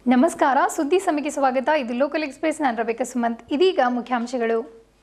ನಮಸ್ಕಾರ ಸುದ್ದಿ ಸಮಯಕ್ಕೆ ಸ್ವಾಗತ ಇದು ಲೋಕಲ್ ಎಕ್ಸ್ಪ್ರೆಸ್ ನಾನು ರಬೇಕ ಸುಮಂತ್ ಇದೀಗ ಮುಖ್ಯಾಂಶಗಳು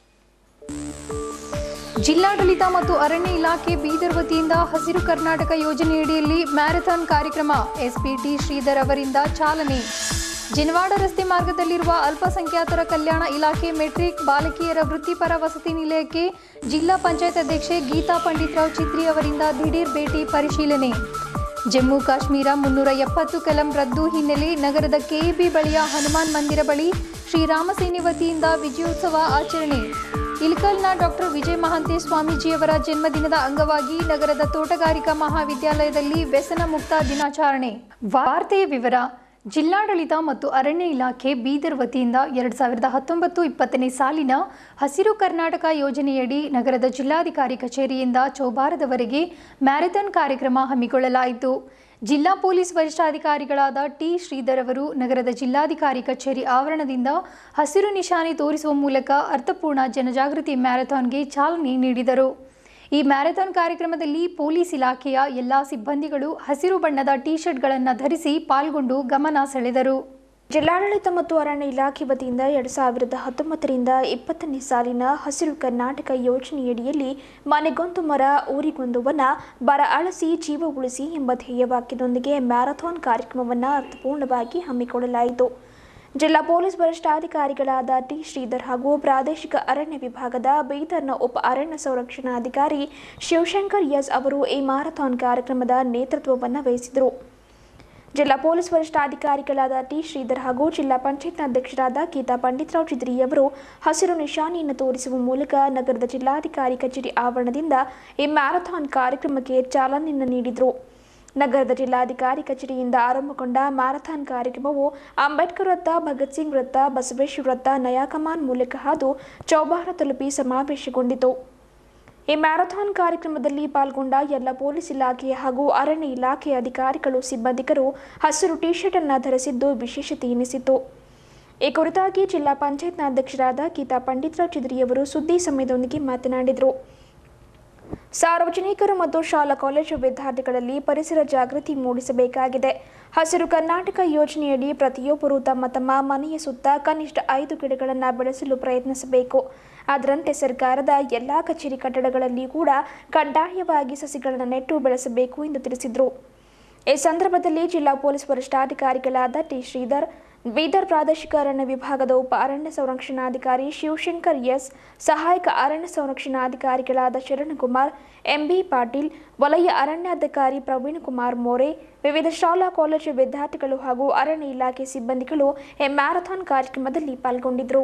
ಜಿಲ್ಲಾಡಳಿತ ಮತ್ತು ಅರಣ್ಯ ಇಲಾಖೆ ಬೀದರ್ ವತಿಯಿಂದ ಹಸಿರು ಕರ್ನಾಟಕ ಯೋಜನೆಯಡಿಯಲ್ಲಿ ಮ್ಯಾರಥಾನ್ ಕಾರ್ಯಕ್ರಮ ಎಸ್ಪಿ ಟಿ ಶ್ರೀಧರ್ ಅವರಿಂದ ಚಾಲನೆ ಜಿನವಾಡ ರಸ್ತೆ ಮಾರ್ಗದಲ್ಲಿರುವ ಅಲ್ಪಸಂಖ್ಯಾತರ ಕಲ್ಯಾಣ ಇಲಾಖೆ ಮೆಟ್ರಿಕ್ ಬಾಲಕಿಯರ ವೃತ್ತಿಪರ ವಸತಿ ನಿಲಯಕ್ಕೆ ಜಿಲ್ಲಾ ಪಂಚಾಯತ್ ಅಧ್ಯಕ್ಷೆ ಗೀತಾ ಪಂಡಿತ್ರಾವ್ ಚಿತ್ರಿ ಅವರಿಂದ ದಿಢೀರ್ ಭೇಟಿ ಪರಿಶೀಲನೆ ಜಮ್ಮು ಕಾಶ್ಮೀರ ಮುನ್ನೂರ ಎಪ್ಪತ್ತು ಕಲಂ ರದ್ದು ಹಿನ್ನೆಲೆ ನಗರದ ಕೆಇಬಿ ಬಳಿಯ ಹನುಮಾನ್ ಮಂದಿರ ಬಳಿ ಶ್ರೀರಾಮ ಸೇನೆ ವತಿಯಿಂದ ವಿಜಯೋತ್ಸವ ಆಚರಣೆ ಇಲ್ಕಲ್ನ ಡಾಕ್ಟರ್ ವಿಜಯ ಮಹಾಂತೇಶ್ ಸ್ವಾಮೀಜಿಯವರ ಜನ್ಮದಿನದ ಅಂಗವಾಗಿ ನಗರದ ತೋಟಗಾರಿಕಾ ಮಹಾವಿದ್ಯಾಲಯದಲ್ಲಿ ವ್ಯಸನ ಮುಕ್ತ ದಿನಾಚರಣೆ ವಾರ್ತೆಯ ವಿವರ ಜಿಲ್ಲಾಡಳಿತ ಮತ್ತು ಅರಣ್ಯ ಇಲಾಖೆ ಬೀದರ್ ವತಿಯಿಂದ ಎರಡು ಸಾವಿರದ ಹತ್ತೊಂಬತ್ತು ಇಪ್ಪತ್ತನೇ ಸಾಲಿನ ಹಸಿರು ಕರ್ನಾಟಕ ಯೋಜನೆಯಡಿ ನಗರದ ಜಿಲ್ಲಾಧಿಕಾರಿ ಕಚೇರಿಯಿಂದ ಚೌಬಾರದವರೆಗೆ ಮ್ಯಾರಥಾನ್ ಕಾರ್ಯಕ್ರಮ ಹಮ್ಮಿಕೊಳ್ಳಲಾಯಿತು ಜಿಲ್ಲಾ ಪೊಲೀಸ್ ವರಿಷ್ಠಾಧಿಕಾರಿಗಳಾದ ಟಿ ಶ್ರೀಧರ್ ಅವರು ನಗರದ ಜಿಲ್ಲಾಧಿಕಾರಿ ಕಚೇರಿ ಆವರಣದಿಂದ ಹಸಿರು ನಿಶಾನೆ ತೋರಿಸುವ ಮೂಲಕ ಅರ್ಥಪೂರ್ಣ ಜನಜಾಗೃತಿ ಮ್ಯಾರಥಾನ್ಗೆ ಚಾಲನೆ ನೀಡಿದರು ಈ ಮ್ಯಾರಥಾನ್ ಕಾರ್ಯಕ್ರಮದಲ್ಲಿ ಪೊಲೀಸ್ ಇಲಾಖೆಯ ಎಲ್ಲಾ ಸಿಬ್ಬಂದಿಗಳು ಹಸಿರು ಬಣ್ಣದ ಟಿ ಶರ್ಟ್ಗಳನ್ನು ಧರಿಸಿ ಪಾಲ್ಗೊಂಡು ಗಮನ ಸೆಳೆದರು ಜಿಲ್ಲಾಡಳಿತ ಮತ್ತು ಅರಣ್ಯ ಇಲಾಖೆ ವತಿಯಿಂದ ಎರಡು ಸಾವಿರದ ಹತ್ತೊಂಬತ್ತರಿಂದ ಇಪ್ಪತ್ತನೇ ಸಾಲಿನ ಹಸಿರು ಕರ್ನಾಟಕ ಯೋಜನೆಯಡಿಯಲ್ಲಿ ಮನೆಗೊಂದು ಮರ ಊರಿಗೊಂದು ವನ ಬರ ಅಳಸಿ ಜೀವ ಉಳಿಸಿ ಎಂಬ ಧ್ಯೇಯವಾಕ್ಯದೊಂದಿಗೆ ಮ್ಯಾರಥಾನ್ ಕಾರ್ಯಕ್ರಮವನ್ನು ಅರ್ಥಪೂರ್ಣವಾಗಿ ಹಮ್ಮಿಕೊಳ್ಳಲಾಯಿತು ಜಿಲ್ಲಾ ಪೊಲೀಸ್ ವರಿಷ್ಠಾಧಿಕಾರಿಗಳಾದ ಟಿ ಶ್ರೀಧರ್ ಹಾಗೂ ಪ್ರಾದೇಶಿಕ ಅರಣ್ಯ ವಿಭಾಗದ ಬೀದರ್ನ ಉಪ ಅರಣ್ಯ ಸಂರಕ್ಷಣಾಧಿಕಾರಿ ಶಿವಶಂಕರ್ ಎಸ್ ಅವರು ಈ ಮ್ಯಾರಥಾನ್ ಕಾರ್ಯಕ್ರಮದ ನೇತೃತ್ವವನ್ನು ವಹಿಸಿದರು ಜಿಲ್ಲಾ ಪೊಲೀಸ್ ವರಿಷ್ಠಾಧಿಕಾರಿಗಳಾದ ಟಿ ಶ್ರೀಧರ್ ಹಾಗೂ ಜಿಲ್ಲಾ ಪಂಚಾಯತ್ ಅಧ್ಯಕ್ಷರಾದ ಗೀತಾ ಪಂಡಿತ್ರಾವ್ ಚಿದ್ರಿಯವರು ಹಸಿರು ನಿಶಾನೆಯನ್ನು ತೋರಿಸುವ ಮೂಲಕ ನಗರದ ಜಿಲ್ಲಾಧಿಕಾರಿ ಕಚೇರಿ ಆವರಣದಿಂದ ಈ ಮ್ಯಾರಥಾನ್ ಕಾರ್ಯಕ್ರಮಕ್ಕೆ ಚಾಲನೆಯನ್ನು ನೀಡಿದರು ನಗರದ ಜಿಲ್ಲಾಧಿಕಾರಿ ಕಚೇರಿಯಿಂದ ಆರಂಭಗೊಂಡ ಮ್ಯಾರಥಾನ್ ಕಾರ್ಯಕ್ರಮವು ಅಂಬೇಡ್ಕರ್ ವೃತ್ತ ಭಗತ್ ಸಿಂಗ್ ವೃತ್ತ ಬಸವೇಶ್ವರ ವೃತ್ತ ನಯಾಕಮಾನ್ ಮೂಲಕ ಹಾದು ಚೌಬಾರ ತಲುಪಿ ಸಮಾವೇಶಗೊಂಡಿತು ಈ ಮ್ಯಾರಥಾನ್ ಕಾರ್ಯಕ್ರಮದಲ್ಲಿ ಪಾಲ್ಗೊಂಡ ಎಲ್ಲ ಪೊಲೀಸ್ ಇಲಾಖೆ ಹಾಗೂ ಅರಣ್ಯ ಇಲಾಖೆಯ ಅಧಿಕಾರಿಗಳು ಸಿಬ್ಬಂದಿಗರು ಹಸಿರು ಟಿ ಶರ್ಟ್ ಅನ್ನು ಧರಿಸಿದ್ದು ವಿಶೇಷತೆ ಎನಿಸಿತು ಈ ಕುರಿತಾಗಿ ಜಿಲ್ಲಾ ಪಂಚಾಯತ್ನ ಅಧ್ಯಕ್ಷರಾದ ಗೀತಾ ಪಂಡಿತ್ರಾವ್ ಚಿದ್ರಿಯವರು ಸುದ್ದಿ ಸಮಯದೊಂದಿಗೆ ಮಾತನಾಡಿದರು ಸಾರ್ವಜನಿಕರು ಮತ್ತು ಶಾಲಾ ಕಾಲೇಜು ವಿದ್ಯಾರ್ಥಿಗಳಲ್ಲಿ ಪರಿಸರ ಜಾಗೃತಿ ಮೂಡಿಸಬೇಕಾಗಿದೆ ಹಸಿರು ಕರ್ನಾಟಕ ಯೋಜನೆಯಡಿ ಪ್ರತಿಯೊಬ್ಬರು ತಮ್ಮ ತಮ್ಮ ಮನೆಯ ಸುತ್ತ ಕನಿಷ್ಠ ಐದು ಗಿಡಗಳನ್ನು ಬೆಳೆಸಲು ಪ್ರಯತ್ನಿಸಬೇಕು ಅದರಂತೆ ಸರ್ಕಾರದ ಎಲ್ಲ ಕಚೇರಿ ಕಟ್ಟಡಗಳಲ್ಲಿ ಕೂಡ ಕಡ್ಡಾಯವಾಗಿ ಸಸಿಗಳನ್ನು ನೆಟ್ಟು ಬೆಳೆಸಬೇಕು ಎಂದು ತಿಳಿಸಿದರು ಈ ಸಂದರ್ಭದಲ್ಲಿ ಜಿಲ್ಲಾ ಪೊಲೀಸ್ ವರಿಷ್ಠಾಧಿಕಾರಿಗಳಾದ ಟಿ ಶ್ರೀಧರ್ ಬೀದರ್ ಪ್ರಾದೇಶಿಕ ಅರಣ್ಯ ವಿಭಾಗದ ಉಪ ಅರಣ್ಯ ಸಂರಕ್ಷಣಾಧಿಕಾರಿ ಶಿವಶಂಕರ್ ಎಸ್ ಸಹಾಯಕ ಅರಣ್ಯ ಸಂರಕ್ಷಣಾಧಿಕಾರಿಗಳಾದ ಶರಣಕುಮಾರ್ ಎಂಬಿ ಪಾಟೀಲ್ ವಲಯ ಅರಣ್ಯಾಧಿಕಾರಿ ಪ್ರವೀಣ್ ಕುಮಾರ್ ಮೋರೆ ವಿವಿಧ ಶಾಲಾ ಕಾಲೇಜು ವಿದ್ಯಾರ್ಥಿಗಳು ಹಾಗೂ ಅರಣ್ಯ ಇಲಾಖೆ ಸಿಬ್ಬಂದಿಗಳು ಈ ಮ್ಯಾರಥಾನ್ ಕಾರ್ಯಕ್ರಮದಲ್ಲಿ ಪಾಲ್ಗೊಂಡಿದ್ದರು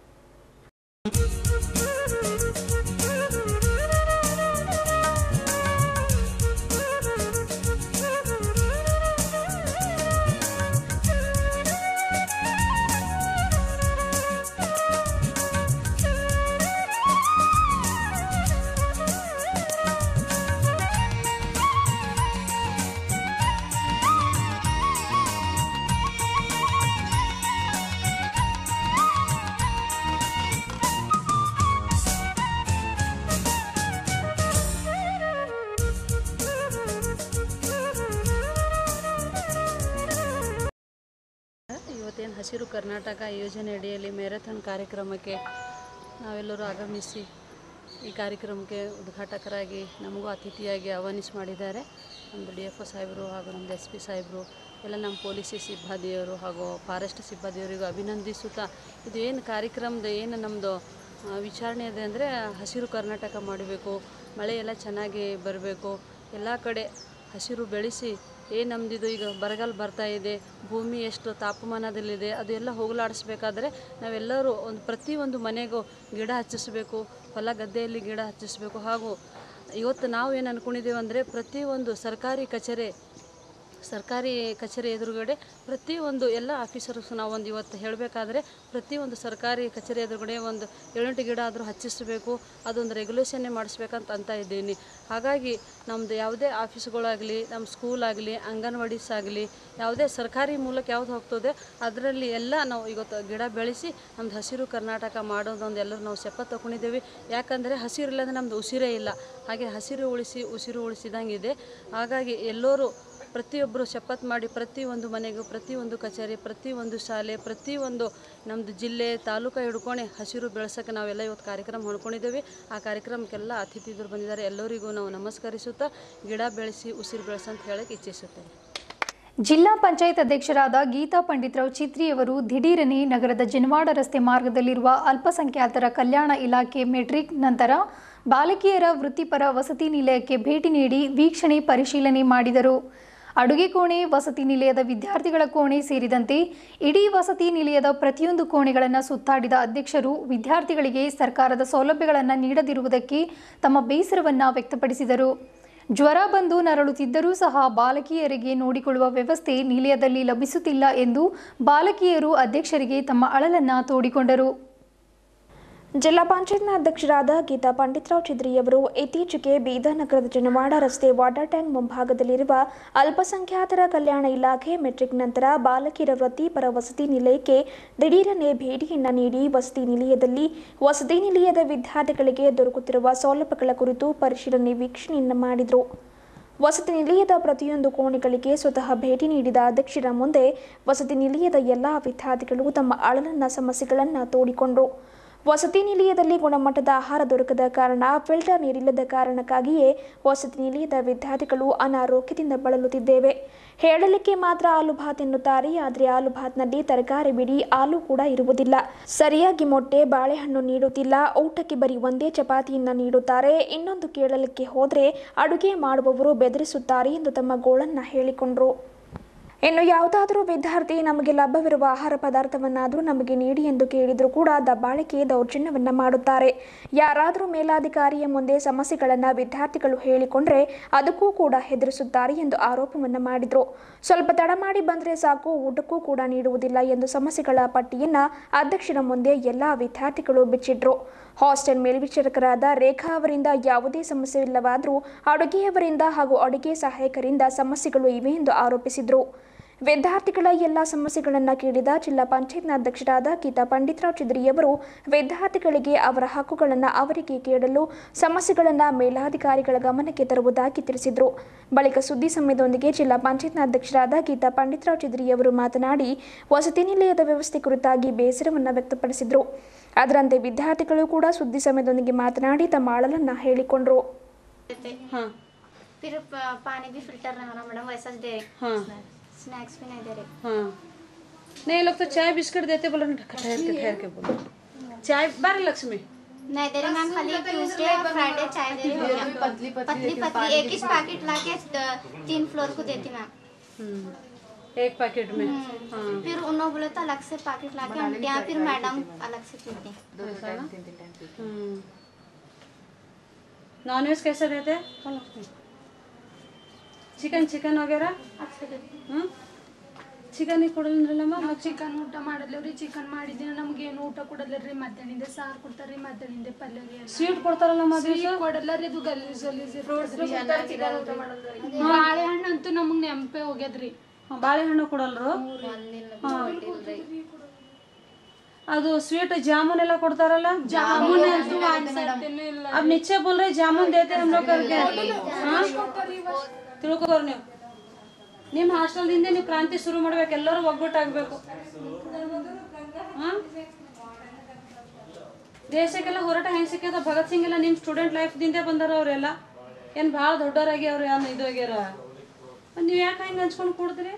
ಇವತ್ತೇನು ಹಸಿರು ಕರ್ನಾಟಕ ಯೋಜನೆ ಅಡಿಯಲ್ಲಿ ಮ್ಯಾರಥಾನ್ ಕಾರ್ಯಕ್ರಮಕ್ಕೆ ನಾವೆಲ್ಲರೂ ಆಗಮಿಸಿ ಈ ಕಾರ್ಯಕ್ರಮಕ್ಕೆ ಉದ್ಘಾಟಕರಾಗಿ ನಮಗೂ ಅತಿಥಿಯಾಗಿ ಆಹ್ವಾನಿಸಿ ಮಾಡಿದ್ದಾರೆ ನಮ್ಮದು ಡಿ ಎಫ್ ಒ ಸಾಹೇಬರು ಹಾಗೂ ನಮ್ಮದು ಎಸ್ ಪಿ ಸಾಹೇಬರು ಎಲ್ಲ ನಮ್ಮ ಪೊಲೀಸ್ ಸಿಬ್ಬಂದಿಯವರು ಹಾಗೂ ಫಾರೆಸ್ಟ್ ಸಿಬ್ಬಂದಿಯವರಿಗೂ ಅಭಿನಂದಿಸುತ್ತಾ ಇದು ಏನು ಕಾರ್ಯಕ್ರಮದ ಏನು ನಮ್ಮದು ವಿಚಾರಣೆ ಇದೆ ಅಂದರೆ ಹಸಿರು ಕರ್ನಾಟಕ ಮಾಡಬೇಕು ಮಳೆ ಎಲ್ಲ ಚೆನ್ನಾಗಿ ಬರಬೇಕು ಎಲ್ಲ ಕಡೆ ಹಸಿರು ಬೆಳೆಸಿ ಏನು ನಮ್ಮದಿದು ಈಗ ಬರಗಾಲ ಬರ್ತಾ ಇದೆ ಭೂಮಿ ಎಷ್ಟು ತಾಪಮಾನದಲ್ಲಿದೆ ಅದೆಲ್ಲ ಹೋಗಲಾಡಿಸ್ಬೇಕಾದ್ರೆ ನಾವೆಲ್ಲರೂ ಒಂದು ಪ್ರತಿಯೊಂದು ಮನೆಗೂ ಗಿಡ ಹಚ್ಚಿಸ್ಬೇಕು ಹೊಲ ಗದ್ದೆಯಲ್ಲಿ ಗಿಡ ಹಚ್ಚಿಸ್ಬೇಕು ಹಾಗೂ ಇವತ್ತು ನಾವು ಏನು ಅಂದ್ಕೊಂಡಿದ್ದೇವೆ ಅಂದರೆ ಪ್ರತಿಯೊಂದು ಸರ್ಕಾರಿ ಕಚೇರಿ ಸರ್ಕಾರಿ ಕಚೇರಿ ಎದುರುಗಡೆ ಪ್ರತಿಯೊಂದು ಎಲ್ಲ ಆಫೀಸರ್ಸ್ ನಾವು ಒಂದು ಇವತ್ತು ಹೇಳಬೇಕಾದ್ರೆ ಪ್ರತಿಯೊಂದು ಸರ್ಕಾರಿ ಕಚೇರಿ ಎದುರುಗಡೆ ಒಂದು ಏಳೆಂಟು ಗಿಡ ಆದರೂ ಹಚ್ಚಿಸಬೇಕು ಅದೊಂದು ರೆಗ್ಯುಲೇಷನ್ನೇ ಮಾಡಿಸ್ಬೇಕಂತ ಅಂತ ಇದ್ದೀನಿ ಹಾಗಾಗಿ ನಮ್ಮದು ಯಾವುದೇ ಆಫೀಸ್ಗಳಾಗಲಿ ನಮ್ಮ ಸ್ಕೂಲ್ ಆಗಲಿ ಅಂಗನವಾಡೀಸ್ ಆಗಲಿ ಯಾವುದೇ ಸರ್ಕಾರಿ ಮೂಲಕ ಯಾವ್ದು ಹೋಗ್ತದೆ ಅದರಲ್ಲಿ ಎಲ್ಲ ನಾವು ಇವತ್ತು ಗಿಡ ಬೆಳೆಸಿ ನಮ್ದು ಹಸಿರು ಕರ್ನಾಟಕ ಮಾಡೋದೊಂದು ಎಲ್ಲರೂ ನಾವು ಶಪಥ ತಗೊಂಡಿದ್ದೇವೆ ಯಾಕಂದರೆ ಹಸಿರು ಇಲ್ಲಂದ್ರೆ ನಮ್ಮದು ಉಸಿರೇ ಇಲ್ಲ ಹಾಗೆ ಹಸಿರು ಉಳಿಸಿ ಉಸಿರು ಉಳಿಸಿದಂಗಿದೆ ಹಾಗಾಗಿ ಎಲ್ಲರೂ ಪ್ರತಿಯೊಬ್ಬರು ಶಪಥ ಮಾಡಿ ಪ್ರತಿಯೊಂದು ಮನೆಗೂ ಪ್ರತಿಯೊಂದು ಕಚೇರಿ ಪ್ರತಿಯೊಂದು ಶಾಲೆ ಪ್ರತಿಯೊಂದು ನಮ್ಮದು ಜಿಲ್ಲೆ ತಾಲೂಕು ಹಿಡ್ಕೊಂಡು ಹಸಿರು ಬೆಳೆಸೋಕೆ ನಾವೆಲ್ಲ ಇವತ್ತು ಕಾರ್ಯಕ್ರಮ ಹೊಂದ್ಕೊಂಡಿದ್ದೇವೆ ಆ ಕಾರ್ಯಕ್ರಮಕ್ಕೆಲ್ಲ ಅತಿಥಿಗಳು ಬಂದಿದ್ದಾರೆ ಎಲ್ಲರಿಗೂ ನಾವು ನಮಸ್ಕರಿಸುತ್ತಾ ಗಿಡ ಬೆಳೆಸಿ ಉಸಿರು ಬೆಳೆಸಂತ ಹೇಳಕ್ಕೆ ಇಚ್ಛಿಸುತ್ತೇನೆ ಜಿಲ್ಲಾ ಪಂಚಾಯತ್ ಅಧ್ಯಕ್ಷರಾದ ಗೀತಾ ಪಂಡಿತರಾವ್ ಚಿತ್ರಿಯವರು ದಿಢೀರನೆ ನಗರದ ಜನವಾಡ ರಸ್ತೆ ಮಾರ್ಗದಲ್ಲಿರುವ ಅಲ್ಪಸಂಖ್ಯಾತರ ಕಲ್ಯಾಣ ಇಲಾಖೆ ಮೆಟ್ರಿಕ್ ನಂತರ ಬಾಲಕಿಯರ ವೃತ್ತಿಪರ ವಸತಿ ನಿಲಯಕ್ಕೆ ಭೇಟಿ ನೀಡಿ ವೀಕ್ಷಣೆ ಪರಿಶೀಲನೆ ಮಾಡಿದರು ಅಡುಗೆ ಕೋಣೆ ವಸತಿ ನಿಲಯದ ವಿದ್ಯಾರ್ಥಿಗಳ ಕೋಣೆ ಸೇರಿದಂತೆ ಇಡೀ ವಸತಿ ನಿಲಯದ ಪ್ರತಿಯೊಂದು ಕೋಣೆಗಳನ್ನು ಸುತ್ತಾಡಿದ ಅಧ್ಯಕ್ಷರು ವಿದ್ಯಾರ್ಥಿಗಳಿಗೆ ಸರ್ಕಾರದ ಸೌಲಭ್ಯಗಳನ್ನು ನೀಡದಿರುವುದಕ್ಕೆ ತಮ್ಮ ಬೇಸರವನ್ನು ವ್ಯಕ್ತಪಡಿಸಿದರು ಜ್ವರ ಬಂದು ನರಳುತ್ತಿದ್ದರೂ ಸಹ ಬಾಲಕಿಯರಿಗೆ ನೋಡಿಕೊಳ್ಳುವ ವ್ಯವಸ್ಥೆ ನಿಲಯದಲ್ಲಿ ಲಭಿಸುತ್ತಿಲ್ಲ ಎಂದು ಬಾಲಕಿಯರು ಅಧ್ಯಕ್ಷರಿಗೆ ತಮ್ಮ ಅಳಲನ್ನು ತೋಡಿಕೊಂಡರು ಜಿಲ್ಲಾ ಪಂಚಾಯತ್ನ ಅಧ್ಯಕ್ಷರಾದ ಗೀತಾ ಪಂಡಿತರಾವ್ ಚಿದ್ರಿಯವರು ಇತ್ತೀಚೆಗೆ ಬೀದರ್ ನಗರದ ಜನವಾಡ ರಸ್ತೆ ವಾಟರ್ ಟ್ಯಾಂಕ್ ಮುಂಭಾಗದಲ್ಲಿರುವ ಅಲ್ಪಸಂಖ್ಯಾತರ ಕಲ್ಯಾಣ ಇಲಾಖೆ ಮೆಟ್ರಿಕ್ ನಂತರ ಬಾಲಕಿಯರ ವೃತ್ತಿಪರ ವಸತಿ ನಿಲಯಕ್ಕೆ ದಿಢೀರನೆ ಭೇಟಿಯನ್ನು ನೀಡಿ ವಸತಿ ನಿಲಯದಲ್ಲಿ ವಸತಿ ನಿಲಯದ ವಿದ್ಯಾರ್ಥಿಗಳಿಗೆ ದೊರಕುತ್ತಿರುವ ಸೌಲಭ್ಯಗಳ ಕುರಿತು ಪರಿಶೀಲನೆ ವೀಕ್ಷಣೆಯನ್ನು ಮಾಡಿದರು ವಸತಿ ನಿಲಯದ ಪ್ರತಿಯೊಂದು ಕೋಣೆಗಳಿಗೆ ಸ್ವತಃ ಭೇಟಿ ನೀಡಿದ ಅಧ್ಯಕ್ಷರ ಮುಂದೆ ವಸತಿ ನಿಲಯದ ಎಲ್ಲ ವಿದ್ಯಾರ್ಥಿಗಳು ತಮ್ಮ ಅಳಲನ್ನ ಸಮಸ್ಯೆಗಳನ್ನು ತೋಡಿಕೊಂಡರು ವಸತಿ ನಿಲಯದಲ್ಲಿ ಗುಣಮಟ್ಟದ ಆಹಾರ ದೊರಕದ ಕಾರಣ ಫಿಲ್ಟರ್ ನೀರಿಲ್ಲದ ಕಾರಣಕ್ಕಾಗಿಯೇ ವಸತಿ ನಿಲಯದ ವಿದ್ಯಾರ್ಥಿಗಳು ಅನಾರೋಗ್ಯದಿಂದ ಬಳಲುತ್ತಿದ್ದೇವೆ ಹೇಳಲಿಕ್ಕೆ ಮಾತ್ರ ಆಲು ಭಾತ್ ಎನ್ನುತ್ತಾರೆ ಆದರೆ ಆಲು ಭಾತ್ನಲ್ಲಿ ತರಕಾರಿ ಬಿಡಿ ಆಲು ಕೂಡ ಇರುವುದಿಲ್ಲ ಸರಿಯಾಗಿ ಮೊಟ್ಟೆ ಬಾಳೆಹಣ್ಣು ನೀಡುತ್ತಿಲ್ಲ ಊಟಕ್ಕೆ ಬರೀ ಒಂದೇ ಚಪಾತಿಯನ್ನ ನೀಡುತ್ತಾರೆ ಇನ್ನೊಂದು ಕೇಳಲಿಕ್ಕೆ ಹೋದರೆ ಅಡುಗೆ ಮಾಡುವವರು ಬೆದರಿಸುತ್ತಾರೆ ಎಂದು ತಮ್ಮ ಗೋಳನ್ನ ಹೇಳಿಕೊಂಡ್ರು ಇನ್ನು ಯಾವುದಾದರೂ ವಿದ್ಯಾರ್ಥಿ ನಮಗೆ ಲಭ್ಯವಿರುವ ಆಹಾರ ಪದಾರ್ಥವನ್ನಾದರೂ ನಮಗೆ ನೀಡಿ ಎಂದು ಕೇಳಿದರೂ ಕೂಡ ದಬ್ಬಾಳಿಕೆ ದೌರ್ಜನ್ಯವನ್ನು ಮಾಡುತ್ತಾರೆ ಯಾರಾದರೂ ಮೇಲಾಧಿಕಾರಿಯ ಮುಂದೆ ಸಮಸ್ಯೆಗಳನ್ನು ವಿದ್ಯಾರ್ಥಿಗಳು ಹೇಳಿಕೊಂಡ್ರೆ ಅದಕ್ಕೂ ಕೂಡ ಹೆದರಿಸುತ್ತಾರೆ ಎಂದು ಆರೋಪವನ್ನು ಮಾಡಿದರು ಸ್ವಲ್ಪ ತಡ ಮಾಡಿ ಬಂದರೆ ಸಾಕು ಊಟಕ್ಕೂ ಕೂಡ ನೀಡುವುದಿಲ್ಲ ಎಂದು ಸಮಸ್ಯೆಗಳ ಪಟ್ಟಿಯನ್ನು ಅಧ್ಯಕ್ಷರ ಮುಂದೆ ಎಲ್ಲ ವಿದ್ಯಾರ್ಥಿಗಳು ಬಿಚ್ಚಿಟ್ರು ಹಾಸ್ಟೆಲ್ ಮೇಲ್ವಿಚಾರಕರಾದ ರೇಖಾ ಅವರಿಂದ ಯಾವುದೇ ಸಮಸ್ಯೆಯಿಲ್ಲವಾದರೂ ಅಡುಗೆಯವರಿಂದ ಹಾಗೂ ಅಡುಗೆ ಸಹಾಯಕರಿಂದ ಸಮಸ್ಯೆಗಳು ಇವೆ ಎಂದು ಆರೋಪಿಸಿದರು ವಿದ್ಯಾರ್ಥಿಗಳ ಎಲ್ಲ ಸಮಸ್ಯೆಗಳನ್ನು ಕೇಳಿದ ಜಿಲ್ಲಾ ಪಂಚಾಯತ್ನ ಅಧ್ಯಕ್ಷರಾದ ಗೀತಾ ಪಂಡಿತರಾವ್ ಚಿದ್ರಿಯವರು ವಿದ್ಯಾರ್ಥಿಗಳಿಗೆ ಅವರ ಹಕ್ಕುಗಳನ್ನು ಅವರಿಗೆ ಕೇಳಲು ಸಮಸ್ಯೆಗಳನ್ನು ಮೇಲಾಧಿಕಾರಿಗಳ ಗಮನಕ್ಕೆ ತರುವುದಾಗಿ ತಿಳಿಸಿದರು ಬಳಿಕ ಸುದ್ದಿ ಸಮಯದೊಂದಿಗೆ ಜಿಲ್ಲಾ ಪಂಚಾಯತ್ನ ಅಧ್ಯಕ್ಷರಾದ ಗೀತಾ ಪಂಡಿತರಾವ್ ಚಿದ್ರಿಯವರು ಮಾತನಾಡಿ ವಸತಿ ನಿಲಯದ ವ್ಯವಸ್ಥೆ ಕುರಿತಾಗಿ ಬೇಸರವನ್ನು ವ್ಯಕ್ತಪಡಿಸಿದರು ಅದರಂತೆ ವಿದ್ಯಾರ್ಥಿಗಳು ಕೂಡ ಸುದ್ದಿ ಸಮಯದೊಂದಿಗೆ ಮಾತನಾಡಿ ತಮ್ಮ ಅಳಲನ್ನು ಹೇಳಿಕೊಂಡರು ಹಾಂ फिर प- पानी भी फिल्टर रहना मैडम वैसा दे हाँ स्नैक्स भी नहीं दे रहे हाँ नहीं ये लोग तो चाय बिस्किट देते बोलो ना ठहर के ठहर के बोलो चाय बार लक्ष्मी नहीं दे रहे मैम खाली ट्यूसडे और फ्राइडे चाय दे रहे हो गया पतली पतली पतली एक ही पैकेट ला के तीन फ्लोर को देती मैम हम्म, एक पैकेट में हाँ फिर उन्होंने बोला था अलग से पैकेट ला के आंटियाँ फिर मैडम अलग से पीती ऐसा ना हम्म। नॉन वेज कैसे देते हैं बोलो लक्ष्मी चिकन चिकन वगैरह ಹ್ಮ್ ಚಿಕನ್ ಕೊಡಲ್ಲಮ್ಮ ಚಿಕನ್ ಊಟ ಮಾಡಲ್ಲವ್ರಿ ಚಿಕನ್ ಮಾಡಿದ್ರೆ ನಮ್ಗೆ ಏನು ಊಟ ಕೊಡಲ್ಲರಿ ಮಧ್ಯಾಹ್ನದ ಸಾರು ಕೊಡ್ತಾರ್ರಿ ಮಧ್ಯಾಹ್ನದ ಪಲ್ಯ ರೀ ಸ್ವೀಟ್ ಕೊಡ್ತಾರಲ್ಲ ಮದುವೆ ಕೊಡಲ್ಲರಿ ಅದು ಗಲೀಜ್ ಗಲೀಜ್ ಬಾಳೆಹಣ್ಣು ಅಂತೂ ನಮಗ್ ನೆಂಪೆ ಹೋಗ್ಯದ್ರಿ ಬಾಳೆಹಣ್ಣು ಕೊಡಲ್ರು ಹಾ. ಅದು ಸ್ವೀಟ್ ಜಾಮೂನ್ ಎಲ್ಲ ಕೊಡ್ತಾರಲ್ಲ ಜಾಮೂನ್ ಅಂತೂ ಒಂದ್ ಸರ್ತಿನೂ ಇಲ್ಲ अब नीचे बोल रहे जामुन देते हम लोग करके हाँ? ತಿಳ್ಕೊಬರ್ ನೀವು ನಿಮ್ಮ ಹಾಸ್ಟೆಲ್ದಿಂದ ನೀವು ಕ್ರಾಂತಿ ಶುರು ಮಾಡ್ಬೇಕು ಎಲ್ಲರೂ ಒಗ್ಗಟ್ಟಾಗಬೇಕು ದೇಶಕ್ಕೆಲ್ಲ ಹೋರಾಟ ಹೆಂಗೆ ಸಿಕ್ಕದ ಭಗತ್ ಸಿಂಗ್ ಎಲ್ಲ ನಿಮ್ಮ ಸ್ಟೂಡೆಂಟ್ ಲೈಫ್ದಿಂದೇ ಬಂದಾರ ಅವರೆಲ್ಲ ಏನು ಭಾಳ ದೊಡ್ಡವರಾಗಿ ಅವ್ರು ಏನು ಇದು ಆಗ್ಯಾರ ನೀವು ಯಾಕೆ ಹೆಂಗೆ ಹಂಚ್ಕೊಂಡು ಕೊಡ್ತೀರಿ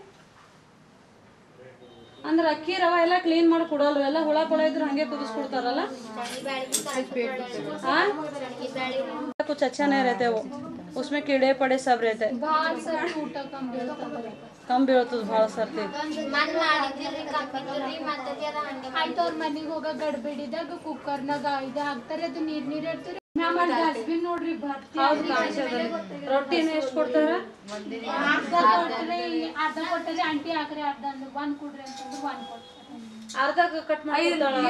ಅಂದ್ರೆ ಅಕ್ಕಿ ರವೆ ಎಲ್ಲ ಕ್ಲೀನ್ ಮಾಡಿ ಕೊಡಲ್ರು ಎಲ್ಲ ಹುಳ ಪುಳ ಇದ್ರೆ ಹಂಗೆ ಕುದಿಸ್ಕೊಡ್ತಾರಲ್ಲ हाँ कुछ अच्छा नहीं रहते वो उसमें कीड़े पड़े सब रहते ಭಾಳ ಸರ್ತಿ ಊಟ ಕಮ್ಮಿ ಇರ್ತದ್ರಿ कम भी होते ಭಾಳ ಸರ್ತಿ मन ಮಾಡಿದ್ರಿ ಕಪ್ಪಿದ್ರಿ ಮತ್ತೆ ಆಯ್ತು ಅವ್ರ ಮನೆಗೆ ಹೋಗ ಗಡ್ಬಡಿದಾಗ ಕುಕ್ಕರ್ನಾಗ ಇದು ಹಾಕ್ತಾರೆ ಅದು ನೀರ್ ನೀರ್ ಇರ್ತದೆ ಮ್ಯಾಮ್ ಅಲ್ಲಿ ಡಸ್ಟ್ಬಿನ್ ನೋಡ್ರಿ ಬರ್ತಿ ಹೌದು ಕಾಣಿಸೋದಲ್ಲಿ ರೊಟ್ಟಿನ ಎಷ್ಟು ಕೊಡ್ತಾರ ಅರ್ಧ ಕೊಟ್ರೆ ಅರ್ಧ ಕೊಟ್ಟರೆ ಆಂಟಿ ಹಾಕ್ರಿ ಅರ್ಧ ಅಂದ್ರೆ ಒಂದ್ ಕೊಡ್ರಿ ಅಂತಂದ್ರೆ ಒಂದ್ ಕೊಡ್ತಾರೆ ಅರ್ಧ ಕಟ್ ಮಾಡಿ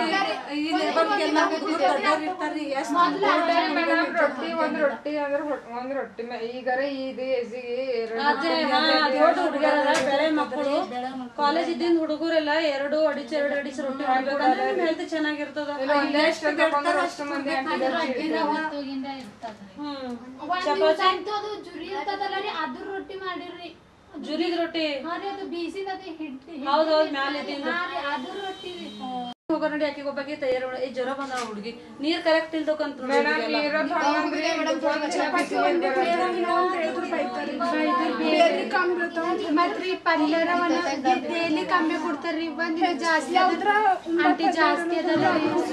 ರೊಟ್ಟಿ ಒಂದ್ ರೊಟ್ಟಿ ಅಂದ್ರೆ ಹೊಟ್- ಒಂದ್ ರೊಟ್ಟಿ ಮೇ- ಈಗಾರ ಇದು ಎಸಿಗೆ ಎರಡು ಅದೇ ಹಾ, ದೊಡ್ಡ ಹುಡುಗರ ಬೆಳೆ ಮಕ್ಕಳು ಕಾಲೇಜ್ ಇದ್ದಿಂದ ಹುಡುಗರೆಲ್ಲ ಎರಡು ಅಡಿಚ ಎರಡು ಅಡಿಚ ರೊಟ್ಟಿ ಹೊಡಿಬೇಕಂದ್ರೆ ನಿಮ್ ಹೆಲ್ತ್ ಚೆನ್ನಾಗಿರ್ತದ ಎಷ್ಟು ತಗೊಂಡ್ರು ಅಷ್ಟು ಮಂದಿ ಹಾಕಿದ್ದಾರೆ ಹೊತ್ತೋಗಿಂದ ಇರ್ತದ್ರಿ ಹ್ಮ್ ಒಂದ್ ದಿವ್ಸ ಅಂತೂ ಅದು ಜುರಿ ಇರ್ತದಲ್ಲ ರೀ ಅದ್ರ ರೊಟ್ಟಿ ಮಾಡಿರ್ರಿ ಜುರಿದ ರೊಟ್ಟಿ ಹಾ ರೀ ಅದು ಬೀಸಿದ ಅದು ಹಿಟ್ಟು ಹೌದ್ ಹೌದ್ ಮ್ಯಾಲೆ ಇದ್ದಿದ್ದು. ಹಾ ರೀ ಅದ್ರ ರೊಟ್ಟಿ ರೀ ಹೋಗೋ ನೋಡಿ ಆಕಿಗೆ ಒಬ್ಬಾಕಿ ತಯಾರು ಮಾಡ ಏ ಜ್ವರ ಬಂದ ಹುಡುಗಿ ನೀರ್ ಕರೆಕ್ಟ್ ಇಲ್ದಕ್ಕಂತ ಮತ್ರಿ ಪಲ್ಯರ ಡೈಲಿ ಕಮ್ಮಿ ಕೊಡ್ತಾರ್ರಿ ಒಂದಿನ ಜಾಸ್ತಿ ಆದ್ರ ಆಂಟಿ ಜಾಸ್ತಿ ಅದಲ್ಲ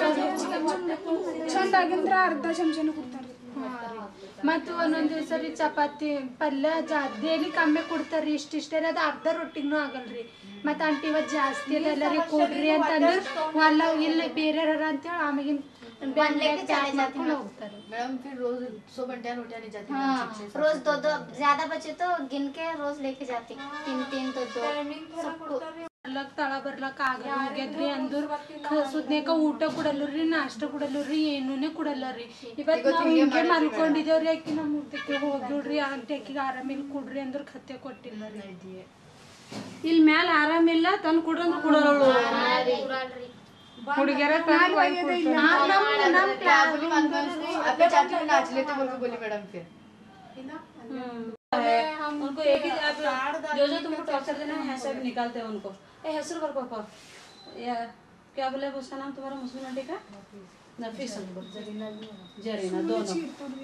ಚಂದ ಆಗಿಂದ್ರ ಅರ್ಧ ಚಮಚನ ಕೊಡ್ತಾರೆ ಮತ್ತು ಒಂದೊಂದ್ ದಿವಸ ರೀ ಚಪಾತಿ ಪಲ್ಯ ಜಾ ಡೈಲಿ ಕಮ್ಮಿ ಕೊಡ್ತಾರ್ರಿ ಇಷ್ಟಿಷ್ಟೇ ಅದು ಅರ್ಧ ರೊಟ್ಟಿಗೂ ಆಗಲ್ರಿ ಮತ್ತ ಆಂಟಿ ಇವತ್ತು ಜಾಸ್ತಿ ಅದ ಎಲ್ಲರಿ ಕೊಡ್ರಿ ಅಂತಂದ್ರೆ ಅಲ್ಲ ಇಲ್ಲ ಬೇರೆ ಅಂತೇಳಿ ಆಮೇಗಿನ लेके चले जाते हैं। ಹೋಗ್ತಾರೆ मैडम फिर रोज सौ घंटे रोटियां नहीं जाती हाँ रोज दो दो ज्यादा बचे तो गिन के रोज लेके जाती तीन तीन तो दो सबको ಬರ್ಲಕ್ ತಳ ಬರ್ಲಕ್ ಆಗಲ್ಲ ಹೋಗ್ಯದ್ರಿ ಅಂದ್ರ ಸುದ್ನೇಕ ಊಟ ಕೊಡಲ್ಲರಿ ನಾಷ್ಟ ಕೊಡಲ್ಲರಿ ಏನೂನೇ ಕೊಡಲ್ಲರಿ ಇವತ್ ನಾವ್ ಹಿಂಗೆ ಮಲ್ಕೊಂಡಿದೇವ್ರಿ ಆಕಿ ನಮ್ಮ ಊಟಕ್ಕೆ ಹೋಗ್ಬಿಡ್ರಿ ಆಂಟಿ ಆಕಿಗೆ ಆರಾಮಿಲ್ಲ ಕೊಡ್ರಿ ಅಂದ್ರ ಖತ್ತೆ ಕೊಟ್ಟಿಲ್ಲ ರೀ ಇಲ್ಲಿ ಮ್ಯಾಲ ಆರಾಮಿಲ್ಲ ತಂದು ಕೊಡ್ರಂದ್ರ ಕೊಡೋಳು ಹುಡುಗಿಯರ ತಂದು ಒಯ್ದು ಕೊಡ್ತಾರೆ. अपने चाची को नाच लेते बोल के बोली मैडम फिर उनको एक ही आप जो जो तुमको टॉर्चर देना है ऐसा भी निकालते हैं उनको ए हेसर कर पापा या क्या बोले उसका नाम तुम्हारा मुस्लिम आंटी का नफीस अंकल ಜರೀನಾ ದೋನೋ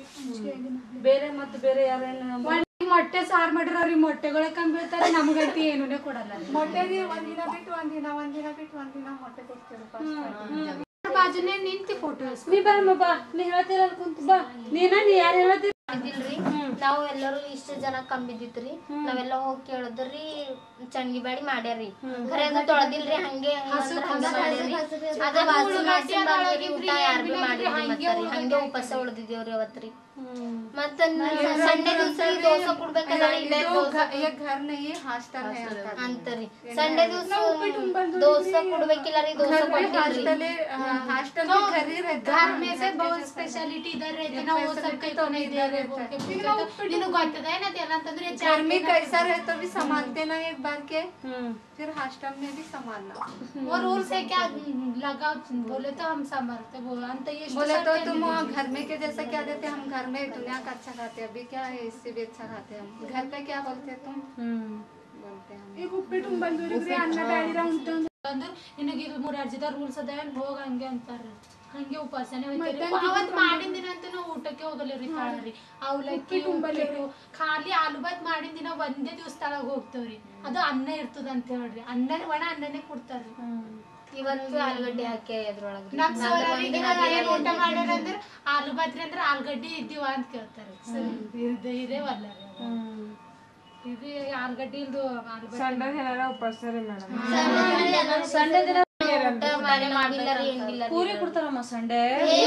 ಬೇರೆ ಮತ್ತೆ ಬೇರೆ ಯಾರೇನು ಮೊಟ್ಟೆ ಸಾರ್ ಮಾಡ್ರ ಅವ್ರಿಗೆ ಮೊಟ್ಟೆಗಳೇ ಕಮ್ಮಿ ಬೀಳ್ತಾರೆ ನಮ್ಗಂತೂ ಏನೂನೇ ಕೊಡಲ್ಲ ರೀ. ಮೊಟ್ಟೆಗೆ ಒಂದಿನ ಬಿಟ್ಟು ಒಂದಿನ ಒಂದಿನ ಬಿಟ್ಟು ಒಂದಿನ ಮೊಟ್ಟೆ ಕೊಡ್ತೀವಿ ಅವ್ರ ಬಾಜುನೇ ನಿಂತಿ ಫೋಟೋ ನೀ ಬಾ ಬಾ ನೀ ಹೇಳ್ತೀರಲ್ಲ ಕುಂತ ಬಾ ನೀನ ನೀ ಯಾರು ಹೇಳ್ತೀರಿ ಇದಿಲ್ರಿ ನಾವು ಎಲ್ಲರೂ ಇಷ್ಟು ಜನ ಕಂಬಿದ್ದಿತ್ರಿ ನಾವೆಲ್ಲ ಹೋಗಿ ಕೇಳಿದ್ರಿ ಚಂಗಿ ಬ್ಯಾಡಿ ಮಾಡ್ಯಾರಿ ಖರೆ ಅದು ತೊಳೆದಿಲ್ರಿ ಹಂಗೆ ಹಂಗಂದ್ರ ಹಂಗ ಮಾಡ್ಯಾರಿ ಅದ ವಾಸಿ ಮಾಡ್ಸಿ ಬಂದ್ರಿ ಊಟ ಯಾರ್ ಬಿ ಮಾಡಿಲ್ರಿ ಮತ್ತರಿ ಹಂಗೆ ಉಪವಾಸ ಉಳ್ದಿದ್ದೇವ್ರಿ ಅವತ್ರಿ ಮತ್ತ ಸಂಡೆ ದಿವ್ಸ ದೋಸೆ ಕೊಡ್ಬೇಕಲ್ಲ ಇಲ್ಲೇ ದೋಸೆ घर नहीं हॉस्टल है ಅಂತರಿ ಸಂಡೆ ದಿವ್ಸ ದೋಸೆ ಕೊಡ್ಬೇಕಿಲ್ಲ ರೀ ದೋಸೆ ಕೊಟ್ಟಿಲ್ರಿ हॉस्टल तो में घर ही रहता घर में से बहुत स्पेशलिटी इधर रहती ना वो सब कहीं तो नहीं दे रहे बोल के पूछे तो ನೀನು ಗೊತ್ತದ ಏನಂತ ಅಂತಂದ್ರೆ घर में कैसा रहे तो भी संभालते ना एक बार के फिर हॉस्टल में भी संभालना वो रूल्स है क्या लगा बोले तो हम संभालते बोल अंत ये बोले तो तुम घर में के जैसा क्या देते हम घर में दुनिया का अच्छा खाते अभी क्या है इससे भी अच्छा खाते हम घर पे क्या बोलते तुम बोलते हम ಈಗ ಉಪ್ಪಿಟ್ಟು ಬಂದೂರಿಗೆ ಅನ್ನ ಬ್ಯಾಡಿರ ಉಂಟು ಅಂದ್ರೆ ನಿನಗೆ ಇದು ಮುರಾರ್ಜಿದ ರೂಲ್ಸ್ ಅದ ಹೋಗ ಹಂಗೆ ಅಂತಾರ ಹಂಗೆ ಉಪವಾಸನೆ ಹೋಯ್ತಾರೆ ಅವತ್ ಮಾಡಿದ ದಿನ ಅಂತ ನಾವು ಊಟಕ್ಕೆ ಹೋಗಲ್ಲ ರೀ ತಾಳ್ರಿ ಅವಲಕ್ಕಿ ಉಪ್ಪಿಟ್ಟು ಖಾಲಿ ಆಲೂಬಾತ್ ಮಾಡಿದ ದಿನ ಒಂದೇ ದಿವಸ ತಳಗ ಹೋಗ್ತೇವ್ರಿ ಅದು ಅನ್ನ ಇರ್ತದ ಅಂತ ಹೇಳ್ರಿ ಅನ್ನ ಒಣ ಅನ್ನನೇ ಕೊಡ್ತಾರ್ರಿ ಇವತ್ತು ಆಲೂಗಡ್ಡೆ ಹಾಕಿ ಅದ್ರೊಳಗ್ರಿ ನಮ್ ಸೋದರಿಗೆ ಏನ್ ಊಟ ಮಾಡ್ಯಾರ ಅಂದ್ರೆ ಆಲೂ ಬಾತ್ರಿ ಅಂದ್ರೆ ಆಲ್ಗಡ್ಡಿ ಇದ್ದೀವ ಅಂತ ಕೇಳ್ತಾರೆ ಇದೆ ಇದೆ ವಲ್ಲ ರೀ ಅದು. ಇದು ಆಲ್ಗಡ್ಡಿ ಇಲ್ದು ಆಲೂ ಸಂಡೆ ದಿನ ಉಪವಾಸ ಮೇಡಮ್ ಸಂಡೆ ದಿನ ಊಟ ಮಾಡಿ ಮಾಡಿಲ್ಲ ರೀ ಏನಿಲ್ಲ ರೀ. ಪೂರಿ ಕೊಡ್ತಾರಮ್ಮ ಸಂಡೆ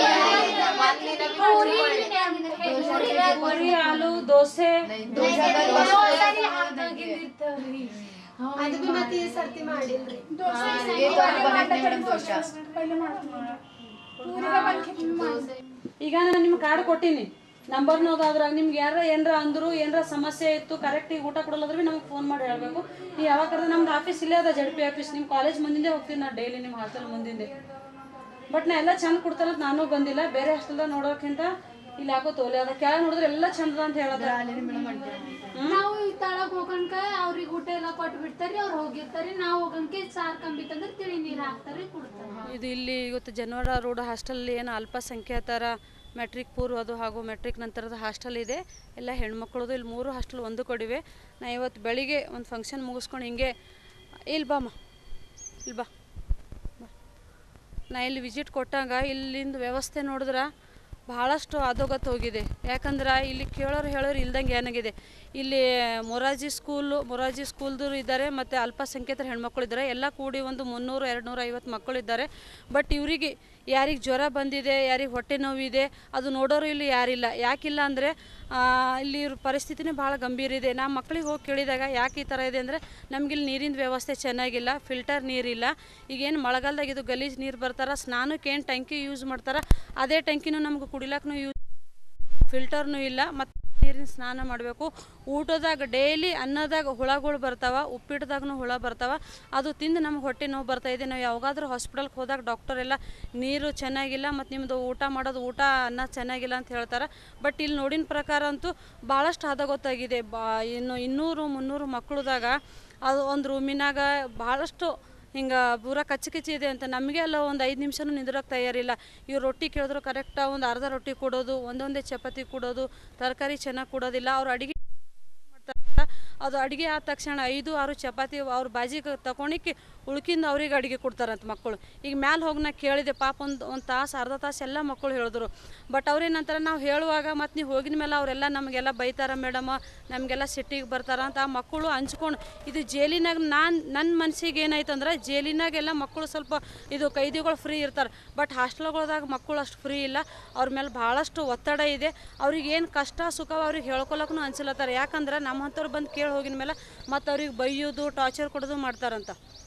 ಒಂದಿನ ಬಿಟ್ಟು ಪೂರಿ ಆಲೂ ದೋಸೆ ಅದು ಬಿ ಮತ್ತೆ ಈ ಸರ್ತಿ ಮಾಡಿಲ್ರಿ ये तो आप बनाते हैं मैडम डोसा ಈಗ ನಾನು ನಿಮ್ಗೆ ಕಾರ್ಡ್ ಕೊಟ್ಟಿನಿ ನಂಬರ್ನು ಅದ ಅದ್ರಾಗ ನಿಮ್ಗೆ ಯಾರ ಏನಾರ ಅಂದ್ರು ಏನಾರ ಸಮಸ್ಯೆ ಇತ್ತು ಕರೆಕ್ಟಿಗೆ ಊಟ ಕೊಡಲ್ಲದ್ರೆ ಭೀ ನಮ್ಗೆ ಫೋನ್ ಮಾಡಿ ಹೇಳ್ಬೇಕು ನೀವು ಯಾವಾಗ ಕರೆದ್ರೆ ನಮ್ದು ಆಫೀಸ್ ಇಲ್ಲೇ ಅದ ಜಡ್ ಪಿ ಆಫೀಸ್ ನಿಮ್ಮ ಕಾಲೇಜ್ ಮುಂದಿಂದೆ ಹೋಗ್ತೀನಿ ನಾನು ಡೈಲಿ ನಿಮ್ಮ ಹಾಸ್ಟೆಲ್ ಮುಂದಿಂದೆ ಬಟ್ ನಾ ಎಲ್ಲ ಚಂದ ಕೊಡ್ತಾರಂತ ನಾನು ಬಂದಿಲ್ಲ ಬೇರೆ ಹಾಸ್ಟೆಲ್ದಾಗ ನೋಡೋಕ್ಕಿಂತ ಇಲ್ಲಿ ಯಾಕೋ ತೋಲೆ ಅದ ಕೆಳಗೆ ನೋಡಿದ್ರೆ ಎಲ್ಲ ಚಂದ ಅಂತ ಹೇಳದ ನಾವು ಈ ತಳಗ್ ಹೋಗಂಕ ಅವ್ರಿಗೆ ಊಟ ಎಲ್ಲ ಕೊಟ್ಟು ಬಿಡ್ತಾರಿ ಅವ್ರು ಹೋಗಿರ್ತಾರಿ ನಾವು ಹೋಗಂಕೆ ಸಾರ್ ಕಂಬಿತ್ತಂದ್ರೆ ತಿಳಿ ನೀರ್ ಹಾಕ್ತಾರಿ ಕುಡ್ತಾರೆ ಇದು ಇಲ್ಲಿ ಇವತ್ತು ಜನವಾಡ ರೋಡ್ ಹಾಸ್ಟೆಲ್ ಏನು ಅಲ್ಪಸಂಖ್ಯಾತರ ಮೆಟ್ರಿಕ್ ಪೂರ್ವದು ಹಾಗೂ ಮೆಟ್ರಿಕ್ ನಂತರದ ಹಾಸ್ಟೆಲ್ ಇದೆ ಎಲ್ಲ ಹೆಣ್ಮಕ್ಳದು ಇಲ್ಲಿ ಮೂರು ಹಾಸ್ಟೆಲ್ ಒಂದು ಕೊಡಿವೆ ನಾ ಇವತ್ತು ಬೆಳಿಗ್ಗೆ ಒಂದು ಫಂಕ್ಷನ್ ಮುಗಿಸ್ಕೊಂಡು ಹಿಂಗೆ ಇಲ್ಲಿ ಬಾಮ್ಮ ಇಲ್ಲಿ ಬಾ ಬಾ. ನಾ ಇಲ್ಲಿ ವಿಸಿಟ್ ಕೊಟ್ಟಾಗ ಇಲ್ಲಿಂದ ವ್ಯವಸ್ಥೆ ನೋಡಿದ್ರೆ ಭಾಳಷ್ಟು ಅಧೋಗತ ಹೋಗಿದೆ ಯಾಕಂದ್ರೆ ಇಲ್ಲಿ ಕೇಳೋರು ಹೇಳೋರು ಇಲ್ದಂಗೆ ಏನಾಗಿದೆ ಇಲ್ಲಿ ಮೊರಾರ್ಜಿ ಸ್ಕೂಲು ಮೊರಾರ್ಜಿ ಸ್ಕೂಲ್ದವ್ರು ಇದ್ದಾರೆ ಮತ್ತು ಅಲ್ಪಸಂಖ್ಯಾತರ ಹೆಣ್ಮಕ್ಳು ಇದ್ದಾರೆ ಎಲ್ಲ ಕೂಡಿ ಒಂದು ಮುನ್ನೂರು ಎರಡು ನೂರ ಐವತ್ತು ಮಕ್ಕಳು ಇದ್ದಾರೆ ಬಟ್ ಇವರಿಗೆ ಯಾರಿಗೆ ಜ್ವರ ಬಂದಿದೆ ಯಾರಿಗೆ ಹೊಟ್ಟೆ ನೋವಿದೆ ಅದು ನೋಡೋರು ಇಲ್ಲಿ ಯಾರಿಲ್ಲ ಯಾಕಿಲ್ಲ ಅಂದರೆ ಇಲ್ಲಿ ಇವ್ರ ಪರಿಸ್ಥಿತಿನೇ ಭಾಳ ಗಂಭೀರ ಇದೆ ನಾ ಮಕ್ಳಿಗೆ ಹೋಗಿ ಕೇಳಿದಾಗ ಯಾಕೆ ಈ ಥರ ಇದೆ ಅಂದರೆ ನಮ್ಗೆ ಇಲ್ಲಿ ನೀರಿನ ವ್ಯವಸ್ಥೆ ಚೆನ್ನಾಗಿಲ್ಲ ಫಿಲ್ಟರ್ ನೀರಿಲ್ಲ ಈಗೇನು ಮಳೆಗಾಲದಾಗ ಇದು ಗಲೀಜು ನೀರು ಬರ್ತಾರ ಸ್ನಾನಕ್ಕೆ ಏನು ಟ್ಯಾಂಕಿ ಯೂಸ್ ಮಾಡ್ತಾರ ಅದೇ ಟ್ಯಾಂಕಿನೂ ನಮ್ಗೆ ಕುಡಿಲಾಕ್ನು ಯೂಸ್ ಫಿಲ್ಟರ್ನೂ ಇಲ್ಲ ಮತ್ತು ನೀರಿನ ಸ್ನಾನ ಮಾಡಬೇಕು ಊಟದಾಗ ಡೈಲಿ ಅನ್ನದಾಗ ಹುಳಗಳು ಬರ್ತಾವ ಉಪ್ಪಿಟ್ಟದಾಗೂ ಹುಳ ಬರ್ತಾವ ಅದು ತಿಂದು ನಮ್ಗೆ ಹೊಟ್ಟೆ ನೋವು ಬರ್ತಾ ಇದೆ ನಾವು ಯಾವಾಗಾದ್ರೂ ಹಾಸ್ಪಿಟಲ್ಗೆ ಹೋದಾಗ ಡಾಕ್ಟರ್ ಎಲ್ಲ ನೀರು ಚೆನ್ನಾಗಿಲ್ಲ ಮತ್ತು ನಿಮ್ಮದು ಊಟ ಮಾಡೋದು ಊಟ ಅನ್ನ ಚೆನ್ನಾಗಿಲ್ಲ ಅಂತ ಹೇಳ್ತಾರೆ ಬಟ್ ಇಲ್ಲಿ ನೋಡಿನ ಪ್ರಕಾರ ಅಂತೂ ಭಾಳಷ್ಟು ಹದ ಗೊತ್ತಾಗಿದೆ ಬಾ ಇನ್ನು ಇನ್ನೂರು ಮುನ್ನೂರು ಮಕ್ಕಳದಾಗ ಅದು ಒಂದು ರೂಮಿನಾಗ ಭಾಳಷ್ಟು ಹಿಂಗೆ ಪೂರ ಕಚ್ಚಿ ಕಚ್ಚಿ ಇದೆ ಅಂತ ನಮಗೆ ಎಲ್ಲ ಒಂದು ಐದು ನಿಮಿಷನೂ ನಿಂದ್ರಕ್ಕೆ ತಯಾರಿಲ್ಲ ಇವ್ರು ರೊಟ್ಟಿ ಕೇಳಿದ್ರು ಕರೆಕ್ಟಾಗಿ ಒಂದು ಅರ್ಧ ರೊಟ್ಟಿ ಕೊಡೋದು ಒಂದೊಂದೇ ಚಪಾತಿ ಕೊಡೋದು ತರಕಾರಿ ಚೆನ್ನಾಗಿ ಕೊಡೋದಿಲ್ಲ ಅವ್ರು ಅಡುಗೆ ಮಾಡ್ತಾರೆ ಅದು ಅಡುಗೆ ಆದ ತಕ್ಷಣ ಐದು ಆರು ಚಪಾತಿ ಅವ್ರ ಬಾಜಿಗೆ ತಗೊಣಿಕ್ಕೆ ಉಳ್ಕಿಂದ ಅವ್ರಿಗೆ ಅಡುಗೆ ಕೊಡ್ತಾರಂತ ಮಕ್ಕಳು ಈಗ ಮ್ಯಾಲೆ ಹೋಗಿ ನಾ ಕೇಳಿದೆ ಪಾಪ ಒಂದು ಒಂದು ತಾಸು ಅರ್ಧ ತಾಸು ಎಲ್ಲ ಮಕ್ಕಳು ಹೇಳಿದ್ರು ಬಟ್ ಅವ್ರೇನಂತಾರೆ ನಾವು ಹೇಳುವಾಗ ಮತ್ತು ನೀವು ಹೋಗಿದ ಮೇಲೆ ಅವರೆಲ್ಲ ನಮಗೆಲ್ಲ ಬೈತಾರ ಮೇಡಮ ನಮಗೆಲ್ಲ ಸಿಟ್ಟಿಗೆ ಬರ್ತಾರ ಅಂತ ಆ ಮಕ್ಕಳು ಹಂಚ್ಕೊಂಡು ಇದು ಜೈಲಿನಾಗ ನಾನು ನನ್ನ ಮನಸ್ಸಿಗೆ ಏನಾಯ್ತು ಅಂದ್ರೆ ಜೈಲಿನಾಗೆಲ್ಲ ಮಕ್ಕಳು ಸ್ವಲ್ಪ ಇದು ಕೈದಿಗಳು ಫ್ರೀ ಇರ್ತಾರೆ ಬಟ್ ಹಾಸ್ಟೆಲ್ಗಳದಾಗ ಮಕ್ಕಳು ಅಷ್ಟು ಫ್ರೀ ಇಲ್ಲ ಅವ್ರ ಮೇಲೆ ಭಾಳಷ್ಟು ಒತ್ತಡ ಇದೆ ಅವ್ರಿಗೆ ಏನು ಕಷ್ಟ ಸುಖ ಅವ್ರಿಗೆ ಹೇಳ್ಕೊಳಕ್ಕೂ ಅನ್ಸಲತ್ತಾರೆ ಯಾಕಂದ್ರೆ ನಮ್ಮಂಥವ್ರು ಬಂದು ಕೇಳಿ ಹೋಗಿದ ಮೇಲೆ ಮತ್ತು ಅವ್ರಿಗೆ ಬೈಯೋದು ಟಾರ್ಚರ್ ಕೊಡೋದು ಮಾಡ್ತಾರಂತ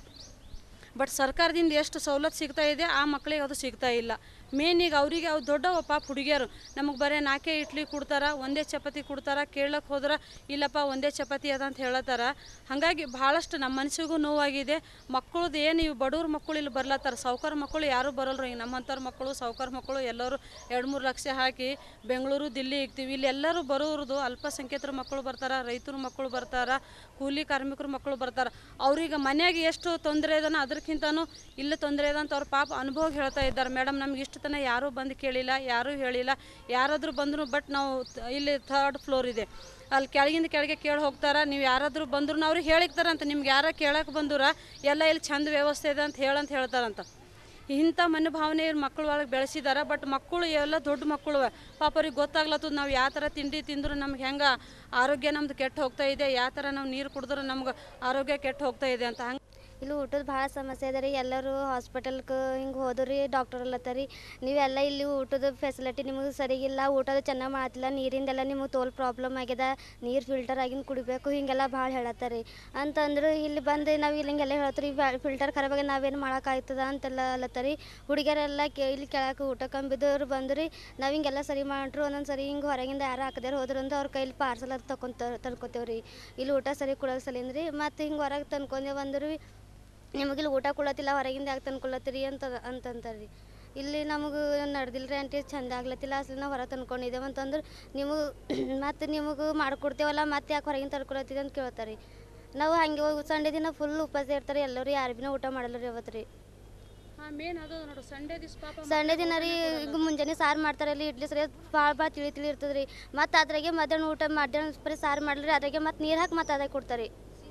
ಬಟ್ ಸರ್ಕಾರದಿಂದ ಎಷ್ಟು ಸವಲತ್ತು ಸಿಗ್ತಾ ಇದೆ ಆ ಮಕ್ಕಳಿಗೆ ಅದು ಸಿಗ್ತಾ ಇಲ್ಲ ಮೇನ್ ಈಗ ಅವರಿಗೆ ಅವು ದೊಡ್ಡವ ಪಾಪ ಹುಡುಗಿಯರು ನಮಗೆ ಬರೀ ನಾಲ್ಕೇ ಇಡ್ಲಿ ಕೊಡ್ತಾರ ಒಂದೇ ಚಪಾತಿ ಕೊಡ್ತಾರ ಕೇಳಕ್ಕೆ ಹೋದ್ರೆ ಇಲ್ಲಪ್ಪ ಒಂದೇ ಚಪಾತಿ ಅದ ಅಂತ ಹೇಳತ್ತಾರ ಹಾಗಾಗಿ ಭಾಳಷ್ಟು ನಮ್ಮ ಮನಸ್ಸಿಗೂ ನೋವಾಗಿದೆ ಮಕ್ಕಳದ್ದು ಏನು ಇವು ಬಡವ್ರ ಮಕ್ಕಳು ಇಲ್ಲಿ ಬರ್ಲತ್ತಾರ ಸಾವ್ಕಾರ ಮಕ್ಕಳು ಯಾರೂ ಬರಲ್ರಿ ಈಗ ನಮ್ಮಂಥವ್ರ ಮಕ್ಕಳು ಸಾವ್ಕಾರ ಮಕ್ಕಳು ಎಲ್ಲರೂ ಎರಡು ಮೂರು ಲಕ್ಷ ಹಾಕಿ ಬೆಂಗಳೂರು ದಿಲ್ಲಿ ಇಕ್ತೀವಿ ಇಲ್ಲಿ ಎಲ್ಲರೂ ಬರೋರದು ಅಲ್ಪಸಂಖ್ಯಾತರ ಮಕ್ಕಳು ಬರ್ತಾರ ರೈತರ ಮಕ್ಕಳು ಬರ್ತಾರ ಕೂಲಿ ಕಾರ್ಮಿಕರ ಮಕ್ಕಳು ಬರ್ತಾರ ಅವ್ರಿಗೆ ಮನ್ಯಾಗ ಎಷ್ಟು ತೊಂದರೆ ಇದನೋ ಅದಕ್ಕಿಂತನೂ ಇಲ್ಲೇ ತೊಂದರೆ ಇದೆ ಅಂತ ಅವ್ರ ಪಾಪ ಅನುಭವ ಹೇಳ್ತಾ ಇದ್ದಾರೆ ಮೇಡಮ್ ನಮ್ಗೆ ಇಷ್ಟು ತನಕ ಯಾರೂ ಬಂದು ಕೇಳಿಲ್ಲ ಯಾರೂ ಹೇಳಿಲ್ಲ ಯಾರಾದರೂ ಬಂದರು ಬಟ್ ನಾವು ತ- ಇಲ್ಲಿ ಥರ್ಡ್ ಫ್ಲೋರ್ ಇದೆ ಅಲ್ಲಿ ಕೆಳಗಿಂದ ಕೆಳಗೆ ಕೇಳಿ ಹೋಗ್ತಾರ ನೀವು ಯಾರಾದರೂ ಬಂದ್ರು ಅವ್ರಿಗೆ ಹೇಳಿಕ್ತಾರಂತ ನಿಮ್ಗೆ ಯಾರ ಕೇಳಕ್ಕೆ ಬಂದೂರ ಎಲ್ಲ ಇಲ್ಲಿ ಚಂದ ವ್ಯವಸ್ಥೆ ಇದೆ ಅಂತ ಹೇಳಂತ ಹೇಳ್ತಾರಂತ ಇಂಥ ಮನೋಭಾವನೆ ಇವ್ರ ಮಕ್ಕಳು ಒಳಗೆ ಬೆಳೆಸಿದಾರ ಬಟ್ ಮಕ್ಕಳು ಎಲ್ಲ ದೊಡ್ಡ ಮಕ್ಕಳು ಪಾಪ ಅವ್ರಿಗೆ ಗೊತ್ತಾಗ್ಲತ್ತದ ನಾವು ಯಾವ ಥರ ತಿಂಡಿ ತಿಂದ್ರೆ ನಮ್ಗೆ ಹೆಂಗೆ ಆರೋಗ್ಯ ನಮ್ದು ಕೆಟ್ಟು ಹೋಗ್ತಾ ಇದೆ ಯಾವ ಥರ ನಾವು ನೀರು ಕುಡಿದ್ರೆ ನಮ್ಗೆ ಆರೋಗ್ಯ ಕೆಟ್ಟು ಹೋಗ್ತಾ ಇದೆ ಅಂತ ಹಂಗೆ ಇಲ್ಲಿ ಊಟದ ಭಾಳ ಸಮಸ್ಯೆ ಅದ ರೀ ಎಲ್ಲರೂ ಹಾಸ್ಪಿಟಲ್ಗೆ ಹಿಂಗೆ ಹೋದ್ರಿ ಡಾಕ್ಟರ್ ಅಲ್ಲತ್ತರಿ ನೀವೆಲ್ಲ ಇಲ್ಲಿ ಊಟದ ಫೆಸಿಲಿಟಿ ನಿಮಗೆ ಸರಿಗಿಲ್ಲ ಊಟದ ಚೆನ್ನಾಗಿ ಮಾಡ್ತಿಲ್ಲ ನೀರಿಂದೆಲ್ಲ ನಿಮಗೆ ತೋಲ್ ಪ್ರಾಬ್ಲಮ್ ಆಗ್ಯದ ನೀರು ಫಿಲ್ಟರ್ ಆಗಿನ ಕುಡಿಬೇಕು ಹಿಂಗೆಲ್ಲ ಭಾಳ ಹೇಳತ್ತಾರಿ ಅಂತಂದ್ರೆ ಇಲ್ಲಿ ಬಂದು ನಾವು ಇಲ್ಲಿ ಹಿಂಗೆಲ್ಲ ಹೇಳ್ತೀರಿ ಫಿಲ್ಟರ್ ಖರಾಬಾಗಿ ನಾವೇನು ಮಾಡೋಕ್ಕಾಗ್ತದ ಅಂತೆಲ್ಲ ಅಲ್ಲತ್ತರಿ ಹುಡುಗಿಯರೆಲ್ಲ ಕೇ ಇಲ್ಲಿ ಕೆಳಕ್ಕೆ ಊಟ ಕಂಬಿದವ್ರು ಬಂದ್ರಿ ನಾವು ಹಿಂಗೆಲ್ಲ ಸರಿ ಮಾಡ್ರು ಒಂದೊಂದು ಸರಿ ಹಿಂಗೆ ಹೊರಗಿಂದ ಯಾರು ಹಾಕದೇರು ಹೋದ್ರು ಅಂತ ಅವ್ರ ಕೈಲಿ ಪಾರ್ಸಲ್ ಅದು ತಕೊಂತ ತನ್ಕೋತೇವ್ರಿ ಇಲ್ಲಿ ಊಟ ಸರಿ ಕೊಡೋದು ಸಲಿಂದ್ರಿ ಮತ್ತು ಹಿಂಗೆ ಹೊರಗೆ ತಂದ್ಕೊಂಡೆ ಬಂದ್ರು ನಿಮಗೆ ಇಲ್ಲಿ ಊಟ ಕೊಡತ್ತಿಲ್ಲ ಹೊರಗಿಂದ ಯಾಕೆ ತಂದ್ಕೊಳತ್ತೀರಿ ಅಂತ ಅಂತಂತಾರೆ ಇಲ್ಲಿ ನಮಗೆ ನಡೆದಿಲ್ಲ ರೀ ಆಂಟಿ ಚಂದ ಆಗ್ಲತ್ತಿಲ್ಲ ಅಸಲು ನಾವು ಹೊರಗೆ ತಂದ್ಕೊಂಡಿದ್ದೇವೆ ಅಂತಂದ್ರೆ ನಿಮಗೆ ಮತ್ತು ನಿಮಗೆ ಮಾಡ್ಕೊಡ್ತೇವಲ್ಲ ಮತ್ತೆ ಯಾಕೆ ಹೊರಗಿನ ತರ್ಕೊಳತ್ತಿದೆ ಅಂತ ಕೇಳ್ತಾರೆ ನಾವು ಹಂಗೆ ಹೋಗಿ ಸಂಡೆ ದಿನ ಫುಲ್ ಉಪವಾಸ ಇರ್ತಾರೆ ಎಲ್ಲರೂ ಯಾರು ಭೀ ಊಟ ಮಾಡಲ್ಲ ರೀ ಅವತ್ತು ರೀ ಹಾಂ ಮೇನ್ ಅದು ನೋಡು ಸಂಡೇ ದಿವಸ ಪಾಪ ಸಂಡೆ ದಿನ ರೀ ಈಗ ಮುಂಜಾನೆ ಸಾರು ಮಾಡ್ತಾರೆ ಅಲ್ಲಿ ಇಡ್ಲಿ ಸರಿ ಭಾಳ ಭಾಳ ತಿಳಿ ತಿಳಿ ಇರ್ತದೆ ರೀ ಮತ್ತು ಅದ್ರಾಗೆ ಮಧ್ಯಾಹ್ನ ಊಟ ಮಧ್ಯಾಹ್ನ ಬರೀ ಸಾರು ಮಾಡಲಿ ಅದ್ರಾಗೆ ಮತ್ತು ನೀರು ಹಾಕಿ ಮತ್ತು ಅದೇ ಕೊಡ್ತಾರೆ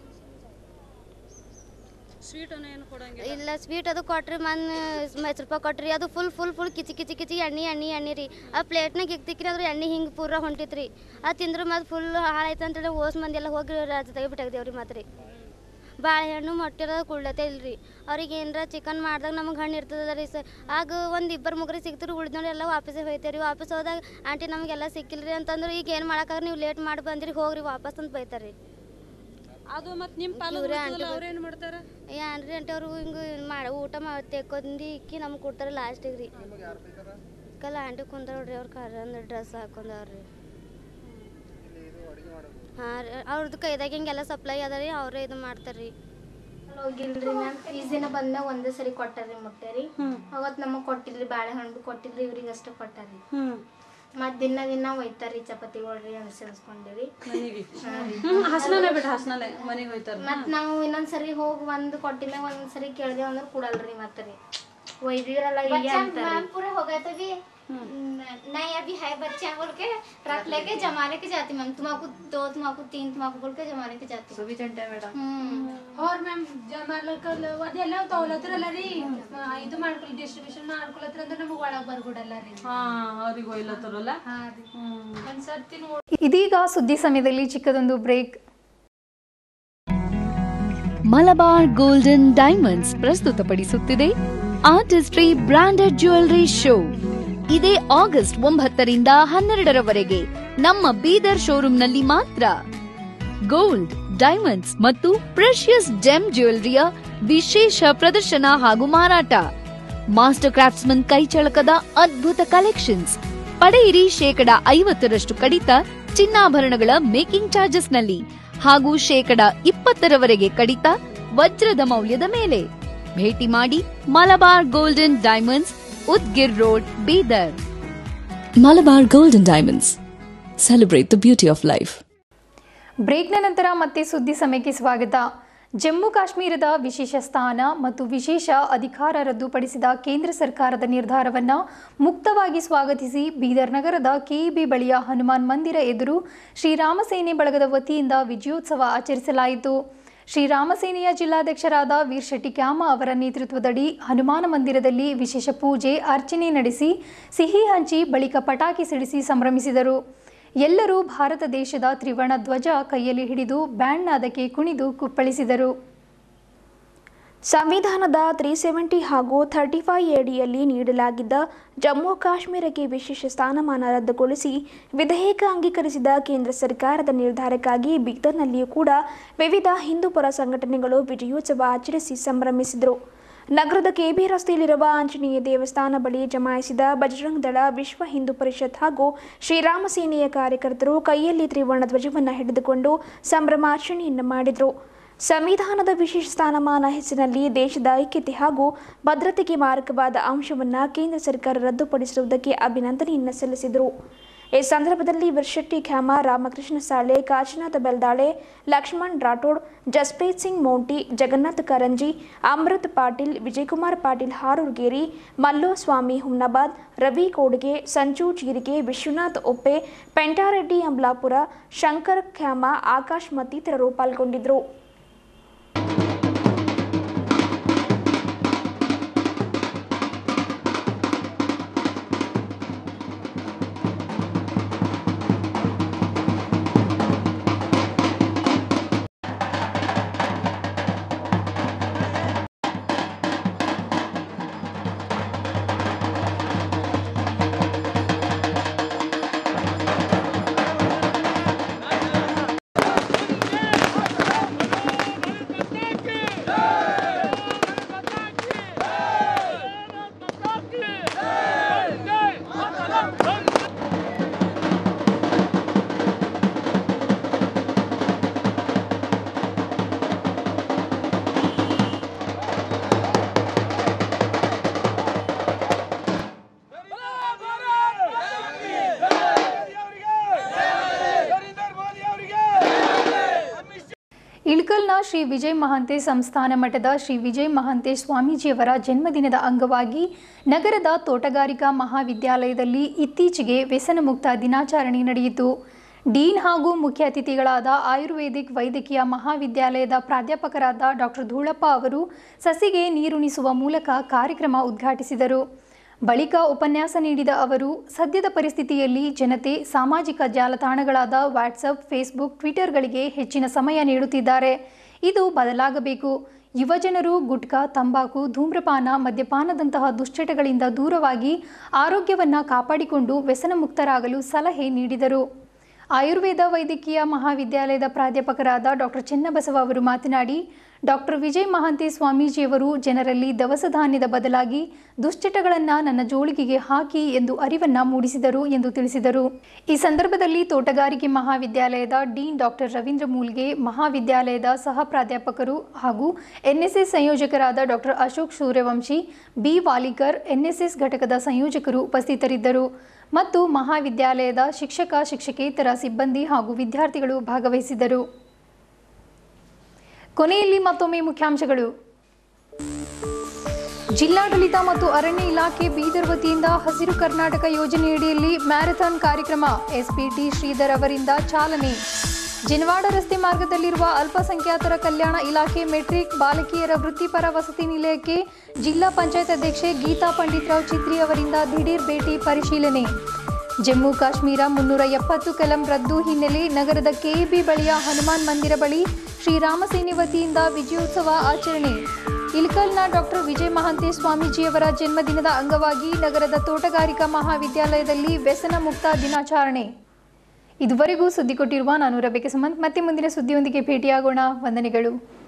ಸ್ವೀಟ್ ಅನ್ನೋ ಏನು ಕೊಡಂಗಿಲ್ಲ ಇಲ್ಲ ಸ್ವೀಟ್ ಅದು ಕೊಟ್ರಿ ಮನ್ ಮೈಸೂರು ಪಾಕ್ ಕೊಟ್ರಿ ಅದು ಫುಲ್ ಫುಲ್ ಫುಲ್ ಕಿಚಿ ಕಿಚಿ ಕಿಚಿ ಎಣ್ಣೆ ಎಣ್ಣೆ ಎಣ್ಣೆ ರೀ ಆ ಪ್ಲೇಟ್ನಾಗ ಇಕ್ತಿಕ್ರಿ ಅದ್ರ ಎಣ್ಣೆ ಹಿಂಗೆ ಪೂರ ಹೊಂಟಿತ್ರಿ ಅದು ತಿಂದ್ರೆ ಮತ್ತು ಫುಲ್ ಹಾಳಾಯ್ತು ಅಂತೇಳಿ ಓಸ್ ಮಂದಿ ಎಲ್ಲ ಹೋಗಿ ರಾಜ್ಯದಾಗ ಬಿಟ್ಟಾಗ್ದೇವ್ರಿ ಮತ್ತೆ ರೀ ಬಾಳೆಹಣ್ಣು ಮೊಟ್ಟೆ ಕುಳ್ಳತೆ ಇಲ್ರಿ ಅವ್ರಿಗೆ ಏನರ ಚಿಕನ್ ಮಾಡ್ದಾಗ ನಮಗೆ ಹಣ್ಣು ಇರ್ತದ ರೀ ಸರ್ ಆಗ ಒಂದು ಇಬ್ಬರು ಮುಗ್ರಿ ಸಿಗ್ತಾರೆ ಉಳಿದವ್ರು ಎಲ್ಲ ವಾಪಸ್ ಹೋಯ್ತೇವೆ ರೀ ವಾಪಸ್ ಹೋದಾಗ ಆಂಟಿ ನಮಗೆಲ್ಲ ಸಿಕ್ಕಿಲ್ರಿ ಅಂತಂದ್ರೆ ಈಗ ಏನು ಮಾಡಕ್ಕಾಗ ನೀವು ಲೇಟ್ ಮಾಡಿ ಬಂದಿರಿ ಹೋಗ್ರಿ ವಾಪಸ್ ಅಂತ ಬೈತಾರೆ ರೀ ಅದು ಮತ್ತು ನಿಮ್ಮ ಪಾಲು ಇವ್ರೇ ಆಂಟಿ ಅವ್ರೇನು ಮಾಡ್ತಾರೆ ಏನ್ರಿ ಆಂಟಿ ಅವರು ಹಿಂಗೆ ಮಾಡಿ ಊಟ ಮಾಡಿ ತೆಕ್ಕೊಂದು ಇಕ್ಕಿ ನಮ್ಗೆ ಕೊಡ್ತಾರೆ ಲಾಸ್ಟಿಗೆ ರೀ ಕಲ್ಲ ಆಂಟಿ ಕುಂತಾರ ನೋಡ್ರಿ ಅವ್ರ ಕರ ಅಂದ್ರೆ ಡ್ರೆಸ್ ಹಾಕೊಂಡವ್ರಿ ಹಾಂ ರೀ ಅವ್ರದ್ದು ಕೈದಾಗ ಹಿಂಗೆಲ್ಲ ಸಪ್ಲೈ ಅದ ರೀ ಅವರೇ ಇದು ಮಾಡ್ತಾರೆ ರೀ ಹೋಗಿಲ್ರಿ ಮ್ಯಾಮ್ ಈಸಿನ ಬಂದ್ಮ್ಯಾಗ ಒಂದೇ ಸರಿ ಕೊಟ್ಟಾರಿ ಮೊಟ್ಟೆ ರೀ ಅವತ್ತು ನಮಗೆ ಕೊಟ್ಟಿಲ್ರಿ ಬಾಳೆಹಣ್ಣು ಕೊಟ್ಟಿಲ್ರಿ ಇವ್ರಿಗೆ ಅಷ್ಟೇ ಕೊಟ್ಟಾರಿ ಹ್ಞೂ ಮತ್ತು ದಿನ ದಿನ ಒಯ್ತಾರಿ ಚಪಾತಿಗಳು ರೀ ಅನುಸರಿಸ್ಕೊಂಡಿರಿ ಮನೆಗೆ ಹಸ್ನನೇ ಬಿಟ್ಟು ಹಸ್ನನೇ ಮನೆಗೆ ಹೋಯ್ತಾರೆ ಮತ್ತು ನಾವು ಇನ್ನೊಂದ್ಸರಿ ಹೋಗಿ ಒಂದು ಕೊಟ್ಟಿದ್ಮ್ಯಾಗ ಒಂದೊಂದ್ಸರಿ ಕೇಳ್ದೇವು ಅಂದ್ರೆ ಕೊಡಲ್ರಿ ಮತ್ತೆ ರೀ ಒಯ್ದಿರಲ್ಲ ಈಗ ಅಂತಾರೆ पूरा हो गया तभी नहीं अभी है बच्चे बोल के रख लेके जमाने के जाती मैम तुम्हारा दो तुम्हारा तीन तुम्हारा बोल के जमाने के जाती सभी जनता मैडम ಅವ್ರ ಮ್ಯಾಮ್ ಮಾಡ್ಲಕ್ಕಲ್ಲ ಅದೆಲ್ಲ ತಗೊಳತ್ರಲ್ಲ ರೀ ಆ, ಇದು ಮಾಡ್ಕೊಳಿ ಡಿಸ್ಟ್ರಿಬ್ಯೂಷನ್ ಮಾಡ್ಕೊಳತ್ರ ಅಂದ್ರೆ ನಮಗೆ ಒಳಗೆ ಬರ್ಬಿಡಲ್ಲ ರೀ ಹಾಂ ಅವ್ರಿಗೆ ಒಯ್ಲತ್ತಾರಲ್ಲ ಹಾ ರೀ ಒಂದ್ಸರ್ತಿ ನೋಡ್ ಇದೀಗ ಸುದ್ದಿ ಸಮಯದಲ್ಲಿ ಚಿಕ್ಕದೊಂದು ಬ್ರೇಕ್ ಮಲಬಾರ್ ಗೋಲ್ಡನ್ ಡೈಮಂಡ್ಸ್ ಪ್ರಸ್ತುತಪಡಿಸುತ್ತಿದೆ ಆರ್ಟಿಸ್ಟ್ರಿ ಬ್ರಾಂಡೆಡ್ ಜ್ಯುವೆಲರಿ ಶೋ ಇದೇ ಆಗಸ್ಟ್ ಒಂಬತ್ತರಿಂದ ಹನ್ನೆರಡರವರೆಗೆ ನಮ್ಮ ಬೀದರ್ ಶೋರೂಮ್ನಲ್ಲಿ ಮಾತ್ರ ಗೋಲ್ಡ್ ಡೈಮಂಡ್ಸ್ ಮತ್ತು ಪ್ರೆಷಿಯಸ್ ಜೆಮ್ ಜ್ಯುವೆಲರಿಯ ವಿಶೇಷ ಪ್ರದರ್ಶನ ಹಾಗೂ ಮಾರಾಟ ಮಾಸ್ಟರ್ ಕ್ರಾಫ್ಟ್ಸ್ಮನ್ ಕೈಚಳಕದ ಅದ್ಭುತ ಕಲೆಕ್ಷನ್ಸ್ ಪಡೆಯಿರಿ ಶೇಕಡ ಐವತ್ತರಷ್ಟು ಕಡಿತ ಚಿನ್ನಾಭರಣಗಳ ಮೇಕಿಂಗ್ ಚಾರ್ಜಸ್ನಲ್ಲಿ ಹಾಗೂ ಶೇಕಡ ಇಪ್ಪತ್ತರವರೆಗೆ ಕಡಿತ ವಜ್ರದ ಮೌಲ್ಯದ ಮೇಲೆ ಭೇಟಿ ಮಾಡಿ Malabar Golden Diamonds Udgir road Bidar Malabar Golden Diamonds. Celebrate the beauty of life. ಬ್ರೇಕ್ನ ನಂತರ ಮತ್ತೆ ಸುದ್ದಿ ಸಮಯಕ್ಕೆ ಸ್ವಾಗತ ಜಮ್ಮು ಕಾಶ್ಮೀರದ ವಿಶೇಷ ಸ್ಥಾನ ಮತ್ತು ವಿಶೇಷ ಅಧಿಕಾರ ರದ್ದುಪಡಿಸಿದ ಕೇಂದ್ರ ಸರ್ಕಾರದ ನಿರ್ಧಾರವನ್ನು ಮುಕ್ತವಾಗಿ ಸ್ವಾಗತಿಸಿ ಬೀದರ್ ನಗರದ ಕೆಇಬಿ ಬಳಿಯ ಹನುಮಾನ್ ಮಂದಿರ ಎದುರು ಶ್ರೀರಾಮಸೇನೆ ಬಳಗದ ವತಿಯಿಂದ ವಿಜಯೋತ್ಸವ ಆಚರಿಸಲಾಯಿತು ಶ್ರೀರಾಮಸೇನೆಯ ಜಿಲ್ಲಾಧ್ಯಕ್ಷರಾದ ವೀರ್ ಶೆಟ್ಟಿ ಕ್ಯಾಮ ಅವರ ನೇತೃತ್ವದಡಿ ಹನುಮಾನ ಮಂದಿರದಲ್ಲಿ ವಿಶೇಷ ಪೂಜೆ ಅರ್ಚನೆ ನಡೆಸಿ ಸಿಹಿ ಹಂಚಿ ಬಳಿಕ ಪಟಾಕಿ ಸಿಡಿಸಿ ಸಂಭ್ರಮಿಸಿದರು ಎಲ್ಲರೂ ಭಾರತ ದೇಶದ ತ್ರಿವರ್ಣ ಧ್ವಜ ಕೈಯಲ್ಲಿ ಹಿಡಿದು ಬ್ಯಾಂಡ್ನಾದಕ್ಕೆ ಕುಣಿದು ಕುಪ್ಪಳಿಸಿದರು ಸಂವಿಧಾನದ ತ್ರೀ ಸೆವೆಂಟಿ ಹಾಗೂ ಥರ್ಟಿ ಫೈವ್ ಎಡಿಯಲ್ಲಿ ನೀಡಲಾಗಿದ್ದ ಜಮ್ಮು ಕಾಶ್ಮೀರಕ್ಕೆ ವಿಶೇಷ ಸ್ಥಾನಮಾನ ರದ್ದುಗೊಳಿಸಿ ವಿಧೇಯಕ ಅಂಗೀಕರಿಸಿದ ಕೇಂದ್ರ ಸರ್ಕಾರದ ನಿರ್ಧಾರಕ್ಕಾಗಿ ಬೀದರ್ನಲ್ಲಿಯೂ ಕೂಡ ವಿವಿಧ ಹಿಂದೂಪರ ಸಂಘಟನೆಗಳು ವಿಜಯೋತ್ಸವ ಆಚರಿಸಿ ಸಂಭ್ರಮಿಸಿದರು ನಗರದ ಕೆಬಿ ರಸ್ತೆಯಲ್ಲಿರುವ ಆಂಜನೇಯ ದೇವಸ್ಥಾನ ಬಳಿ ಜಮಾಯಿಸಿದ ಬಜರಂಗ್ ದಳ ವಿಶ್ವ ಹಿಂದೂ ಪರಿಷತ್ ಹಾಗೂ ಶ್ರೀರಾಮ ಸೇನೆಯ ಕಾರ್ಯಕರ್ತರು ಕೈಯಲ್ಲಿ ತ್ರಿವರ್ಣ ಧ್ವಜವನ್ನು ಹಿಡಿದುಕೊಂಡು ಸಂಭ್ರಮಾಚರಣೆಯನ್ನು ಮಾಡಿದರು ಸಂವಿಧಾನದ ವಿಶೇಷ ಸ್ಥಾನಮಾನ ಹೆಸರಿನಲ್ಲಿ ದೇಶದ ಐಕ್ಯತೆ ಹಾಗೂ ಭದ್ರತೆಗೆ ಮಾರಕವಾದ ಅಂಶವನ್ನು ಕೇಂದ್ರ ಸರ್ಕಾರ ರದ್ದುಪಡಿಸಿರುವುದಕ್ಕೆ ಅಭಿನಂದನೆಯನ್ನು ಸಲ್ಲಿಸಿದರು ಈ ಸಂದರ್ಭದಲ್ಲಿ ವಿರ್ಶೆಟ್ಟಿ ಖ್ಯಾಮ ರಾಮಕೃಷ್ಣ ಸಾಳೆ ಕಾಶಿನಾಥ ಬೆಲ್ದಾಳೆ ಲಕ್ಷ್ಮಣ್ ರಾಠೋಡ್ ಜಸ್ಪ್ರೀತ್ ಸಿಂಗ್ ಮೌಂಟಿ ಜಗನ್ನಾಥ್ ಕರಂಜಿ ಅಮೃತ್ ಪಾಟೀಲ್ ವಿಜಯಕುಮಾರ್ ಪಾಟೀಲ್ ಹಾರೂರ್ಗೇರಿ ಮಲ್ಲೋ ಸ್ವಾಮಿ ಹುಮ್ನಾಬಾದ್ ರವಿ ಕೋಡ್ಗೆ ಸಂಜು ಚೀರಿಗೆ ವಿಶ್ವನಾಥ್ ಒಪ್ಪೆ ಪೆಂಟಾರೆಡ್ಡಿ ಅಂಬ್ಲಾಪುರ ಶಂಕರ್ ಖ್ಯಾಮ ಆಕಾಶ್ ಮತ್ತಿತರರು ಪಾಲ್ಗೊಂಡಿದ್ದರು ಇಳ್ಕಲ್ನ ಶ್ರೀ ವಿಜಯ್ ಮಹಾಂತೇಶ್ ಸಂಸ್ಥಾನ ಮಠದ ಶ್ರೀ ವಿಜಯ್ ಮಹಾಂತೇಶ್ ಸ್ವಾಮೀಜಿಯವರ ಜನ್ಮದಿನದ ಅಂಗವಾಗಿ ನಗರದ ತೋಟಗಾರಿಕಾ ಮಹಾವಿದ್ಯಾಲಯದಲ್ಲಿ ಇತ್ತೀಚೆಗೆ ವ್ಯಸನ ಮುಕ್ತ ದಿನಾಚರಣೆ ನಡೆಯಿತು ಡೀನ್ ಹಾಗೂ ಮುಖ್ಯ ಅತಿಥಿಗಳಾದ ಆಯುರ್ವೇದಿಕ್ ವೈದ್ಯಕೀಯ ಮಹಾವಿದ್ಯಾಲಯದ ಪ್ರಾಧ್ಯಾಪಕರಾದ ಡಾಕ್ಟರ್ ಧೂಳಪ್ಪ ಅವರು ಸಸಿಗೆ ನೀರುಣಿಸುವ ಮೂಲಕ ಕಾರ್ಯಕ್ರಮ ಉದ್ಘಾಟಿಸಿದರು ಬಳಿಕ ಉಪನ್ಯಾಸ ನೀಡಿದ ಅವರು ಸದ್ಯದ ಪರಿಸ್ಥಿತಿಯಲ್ಲಿ ಜನತೆ ಸಾಮಾಜಿಕ ಜಾಲತಾಣಗಳಾದ ವಾಟ್ಸಪ್ ಫೇಸ್ಬುಕ್ ಟ್ವಿಟರ್ಗಳಿಗೆ ಹೆಚ್ಚಿನ ಸಮಯ ನೀಡುತ್ತಿದ್ದಾರೆ ಇದು ಬದಲಾಗಬೇಕು ಯುವಜನರು ಗುಟ್ಕಾ ತಂಬಾಕು ಧೂಮ್ರಪಾನ ಮದ್ಯಪಾನದಂತಹ ದುಶ್ಚಟಗಳಿಂದ ದೂರವಾಗಿ ಆರೋಗ್ಯವನ್ನು ಕಾಪಾಡಿಕೊಂಡು ವ್ಯಸನ ಮುಕ್ತರಾಗಲು ಸಲಹೆ ನೀಡಿದರು ಆಯುರ್ವೇದ ವೈದ್ಯಕೀಯ ಮಹಾವಿದ್ಯಾಲಯದ ಪ್ರಾಧ್ಯಾಪಕರಾದ ಡಾಕ್ಟರ್ ಚೆನ್ನಬಸವ ಅವರು ಮಾತನಾಡಿ ಡಾಕ್ಟರ್ ವಿಜಯ್ ಮಹಾಂತಿ ಸ್ವಾಮೀಜಿಯವರು ಜನರಲ್ಲಿ ದವಸ ಧಾನ್ಯದ ಬದಲಾಗಿ ದುಶ್ಚಟಗಳನ್ನು ನನ್ನ ಜೋಳಿಗೆಗೆ ಹಾಕಿ ಎಂದು ಅರಿವನ್ನು ಮೂಡಿಸಿದರು ಎಂದು ತಿಳಿಸಿದರು ಈ ಸಂದರ್ಭದಲ್ಲಿ ತೋಟಗಾರಿಕೆ ಮಹಾವಿದ್ಯಾಲಯದ ಡೀನ್ ಡಾಕ್ಟರ್ ರವೀಂದ್ರ ಮೂಲ್ಗೆ ಮಹಾವಿದ್ಯಾಲಯದ ಸಹ ಪ್ರಾಧ್ಯಾಪಕರು ಹಾಗೂ ಎನ್ಎಸ್ಎಸ್ ಸಂಯೋಜಕರಾದ doctor Ashok Suryavanshi B Walikar NSS ಘಟಕದ ಸಂಯೋಜಕರು ಉಪಸ್ಥಿತರಿದ್ದರು ಮತ್ತು ಮಹಾವಿದ್ಯಾಲಯದ ಶಿಕ್ಷಕ ಶಿಕ್ಷಕೇತರ ಸಿಬ್ಬಂದಿ ಹಾಗೂ ವಿದ್ಯಾರ್ಥಿಗಳು ಭಾಗವಹಿಸಿದರು ಕೊನೆಯಲ್ಲಿ ಮತ್ತೊಮ್ಮೆ ಮುಖ್ಯಾಂಶಗಳು ಜಿಲ್ಲಾಡಳಿತ ಮತ್ತು ಅರಣ್ಯ ಇಲಾಖೆ ಬೀದರ್ ವತಿಯಿಂದ ಹಸಿರು ಕರ್ನಾಟಕ ಯೋಜನೆಯಡಿಯಲ್ಲಿ ಮ್ಯಾರಥಾನ್ ಕಾರ್ಯಕ್ರಮ ಎಸ್ಪಿಟಿ ಶ್ರೀಧರ್ ಅವರಿಂದ ಚಾಲನೆ ಜಿನವಾಡ ರಸ್ತೆ ಮಾರ್ಗದಲ್ಲಿರುವ ಅಲ್ಪಸಂಖ್ಯಾತರ ಕಲ್ಯಾಣ ಇಲಾಖೆ ಮೆಟ್ರಿಕ್ ಬಾಲಕಿಯರ ವೃತ್ತಿಪರ ವಸತಿ ನಿಲಯಕ್ಕೆ ಜಿಲ್ಲಾ ಪಂಚಾಯತ್ ಅಧ್ಯಕ್ಷೆ ಗೀತಾ ಪಂಡಿತ್ರಾವ್ ಚಿತ್ರಿ ಅವರಿಂದ ದಿಢೀರ್ ಭೇಟಿ ಪರಿಶೀಲನೆ ಜಮ್ಮು ಕಾಶ್ಮೀರ ಮುನ್ನೂರ ಎಪ್ಪತ್ತು ಕಲಂ ರದ್ದು ಹಿನ್ನೆಲೆ ನಗರದ ಕೆಇಬಿ ಬಳಿಯ ಹನುಮಾನ್ ಮಂದಿರ ಬಳಿ ಶ್ರೀರಾಮಸೇನೆ ವತಿಯಿಂದ ವಿಜಯೋತ್ಸವ ಆಚರಣೆ ಇಲ್ಕಲ್ನ ಡಾಕ್ಟರ್ ವಿಜಯ್ ಮಹಾಂತೇಶ್ ಸ್ವಾಮೀಜಿಯವರ ಜನ್ಮದಿನದ ಅಂಗವಾಗಿ ನಗರದ ತೋಟಗಾರಿಕಾ ಮಹಾವಿದ್ಯಾಲಯದಲ್ಲಿ ವ್ಯಸನ ಮುಕ್ತ ದಿನಾಚರಣೆ ಇದುವರೆಗೂ ಸುದ್ದಿ ಕೊಟ್ಟಿರುವ ನಾನು ರಬೇಕೆ ಸುಮಂತ್ ಮತ್ತೆ ಮುಂದಿನ ಸುದ್ದಿಯೊಂದಿಗೆ ಭೇಟಿಯಾಗೋಣ ವಂದನೆಗಳು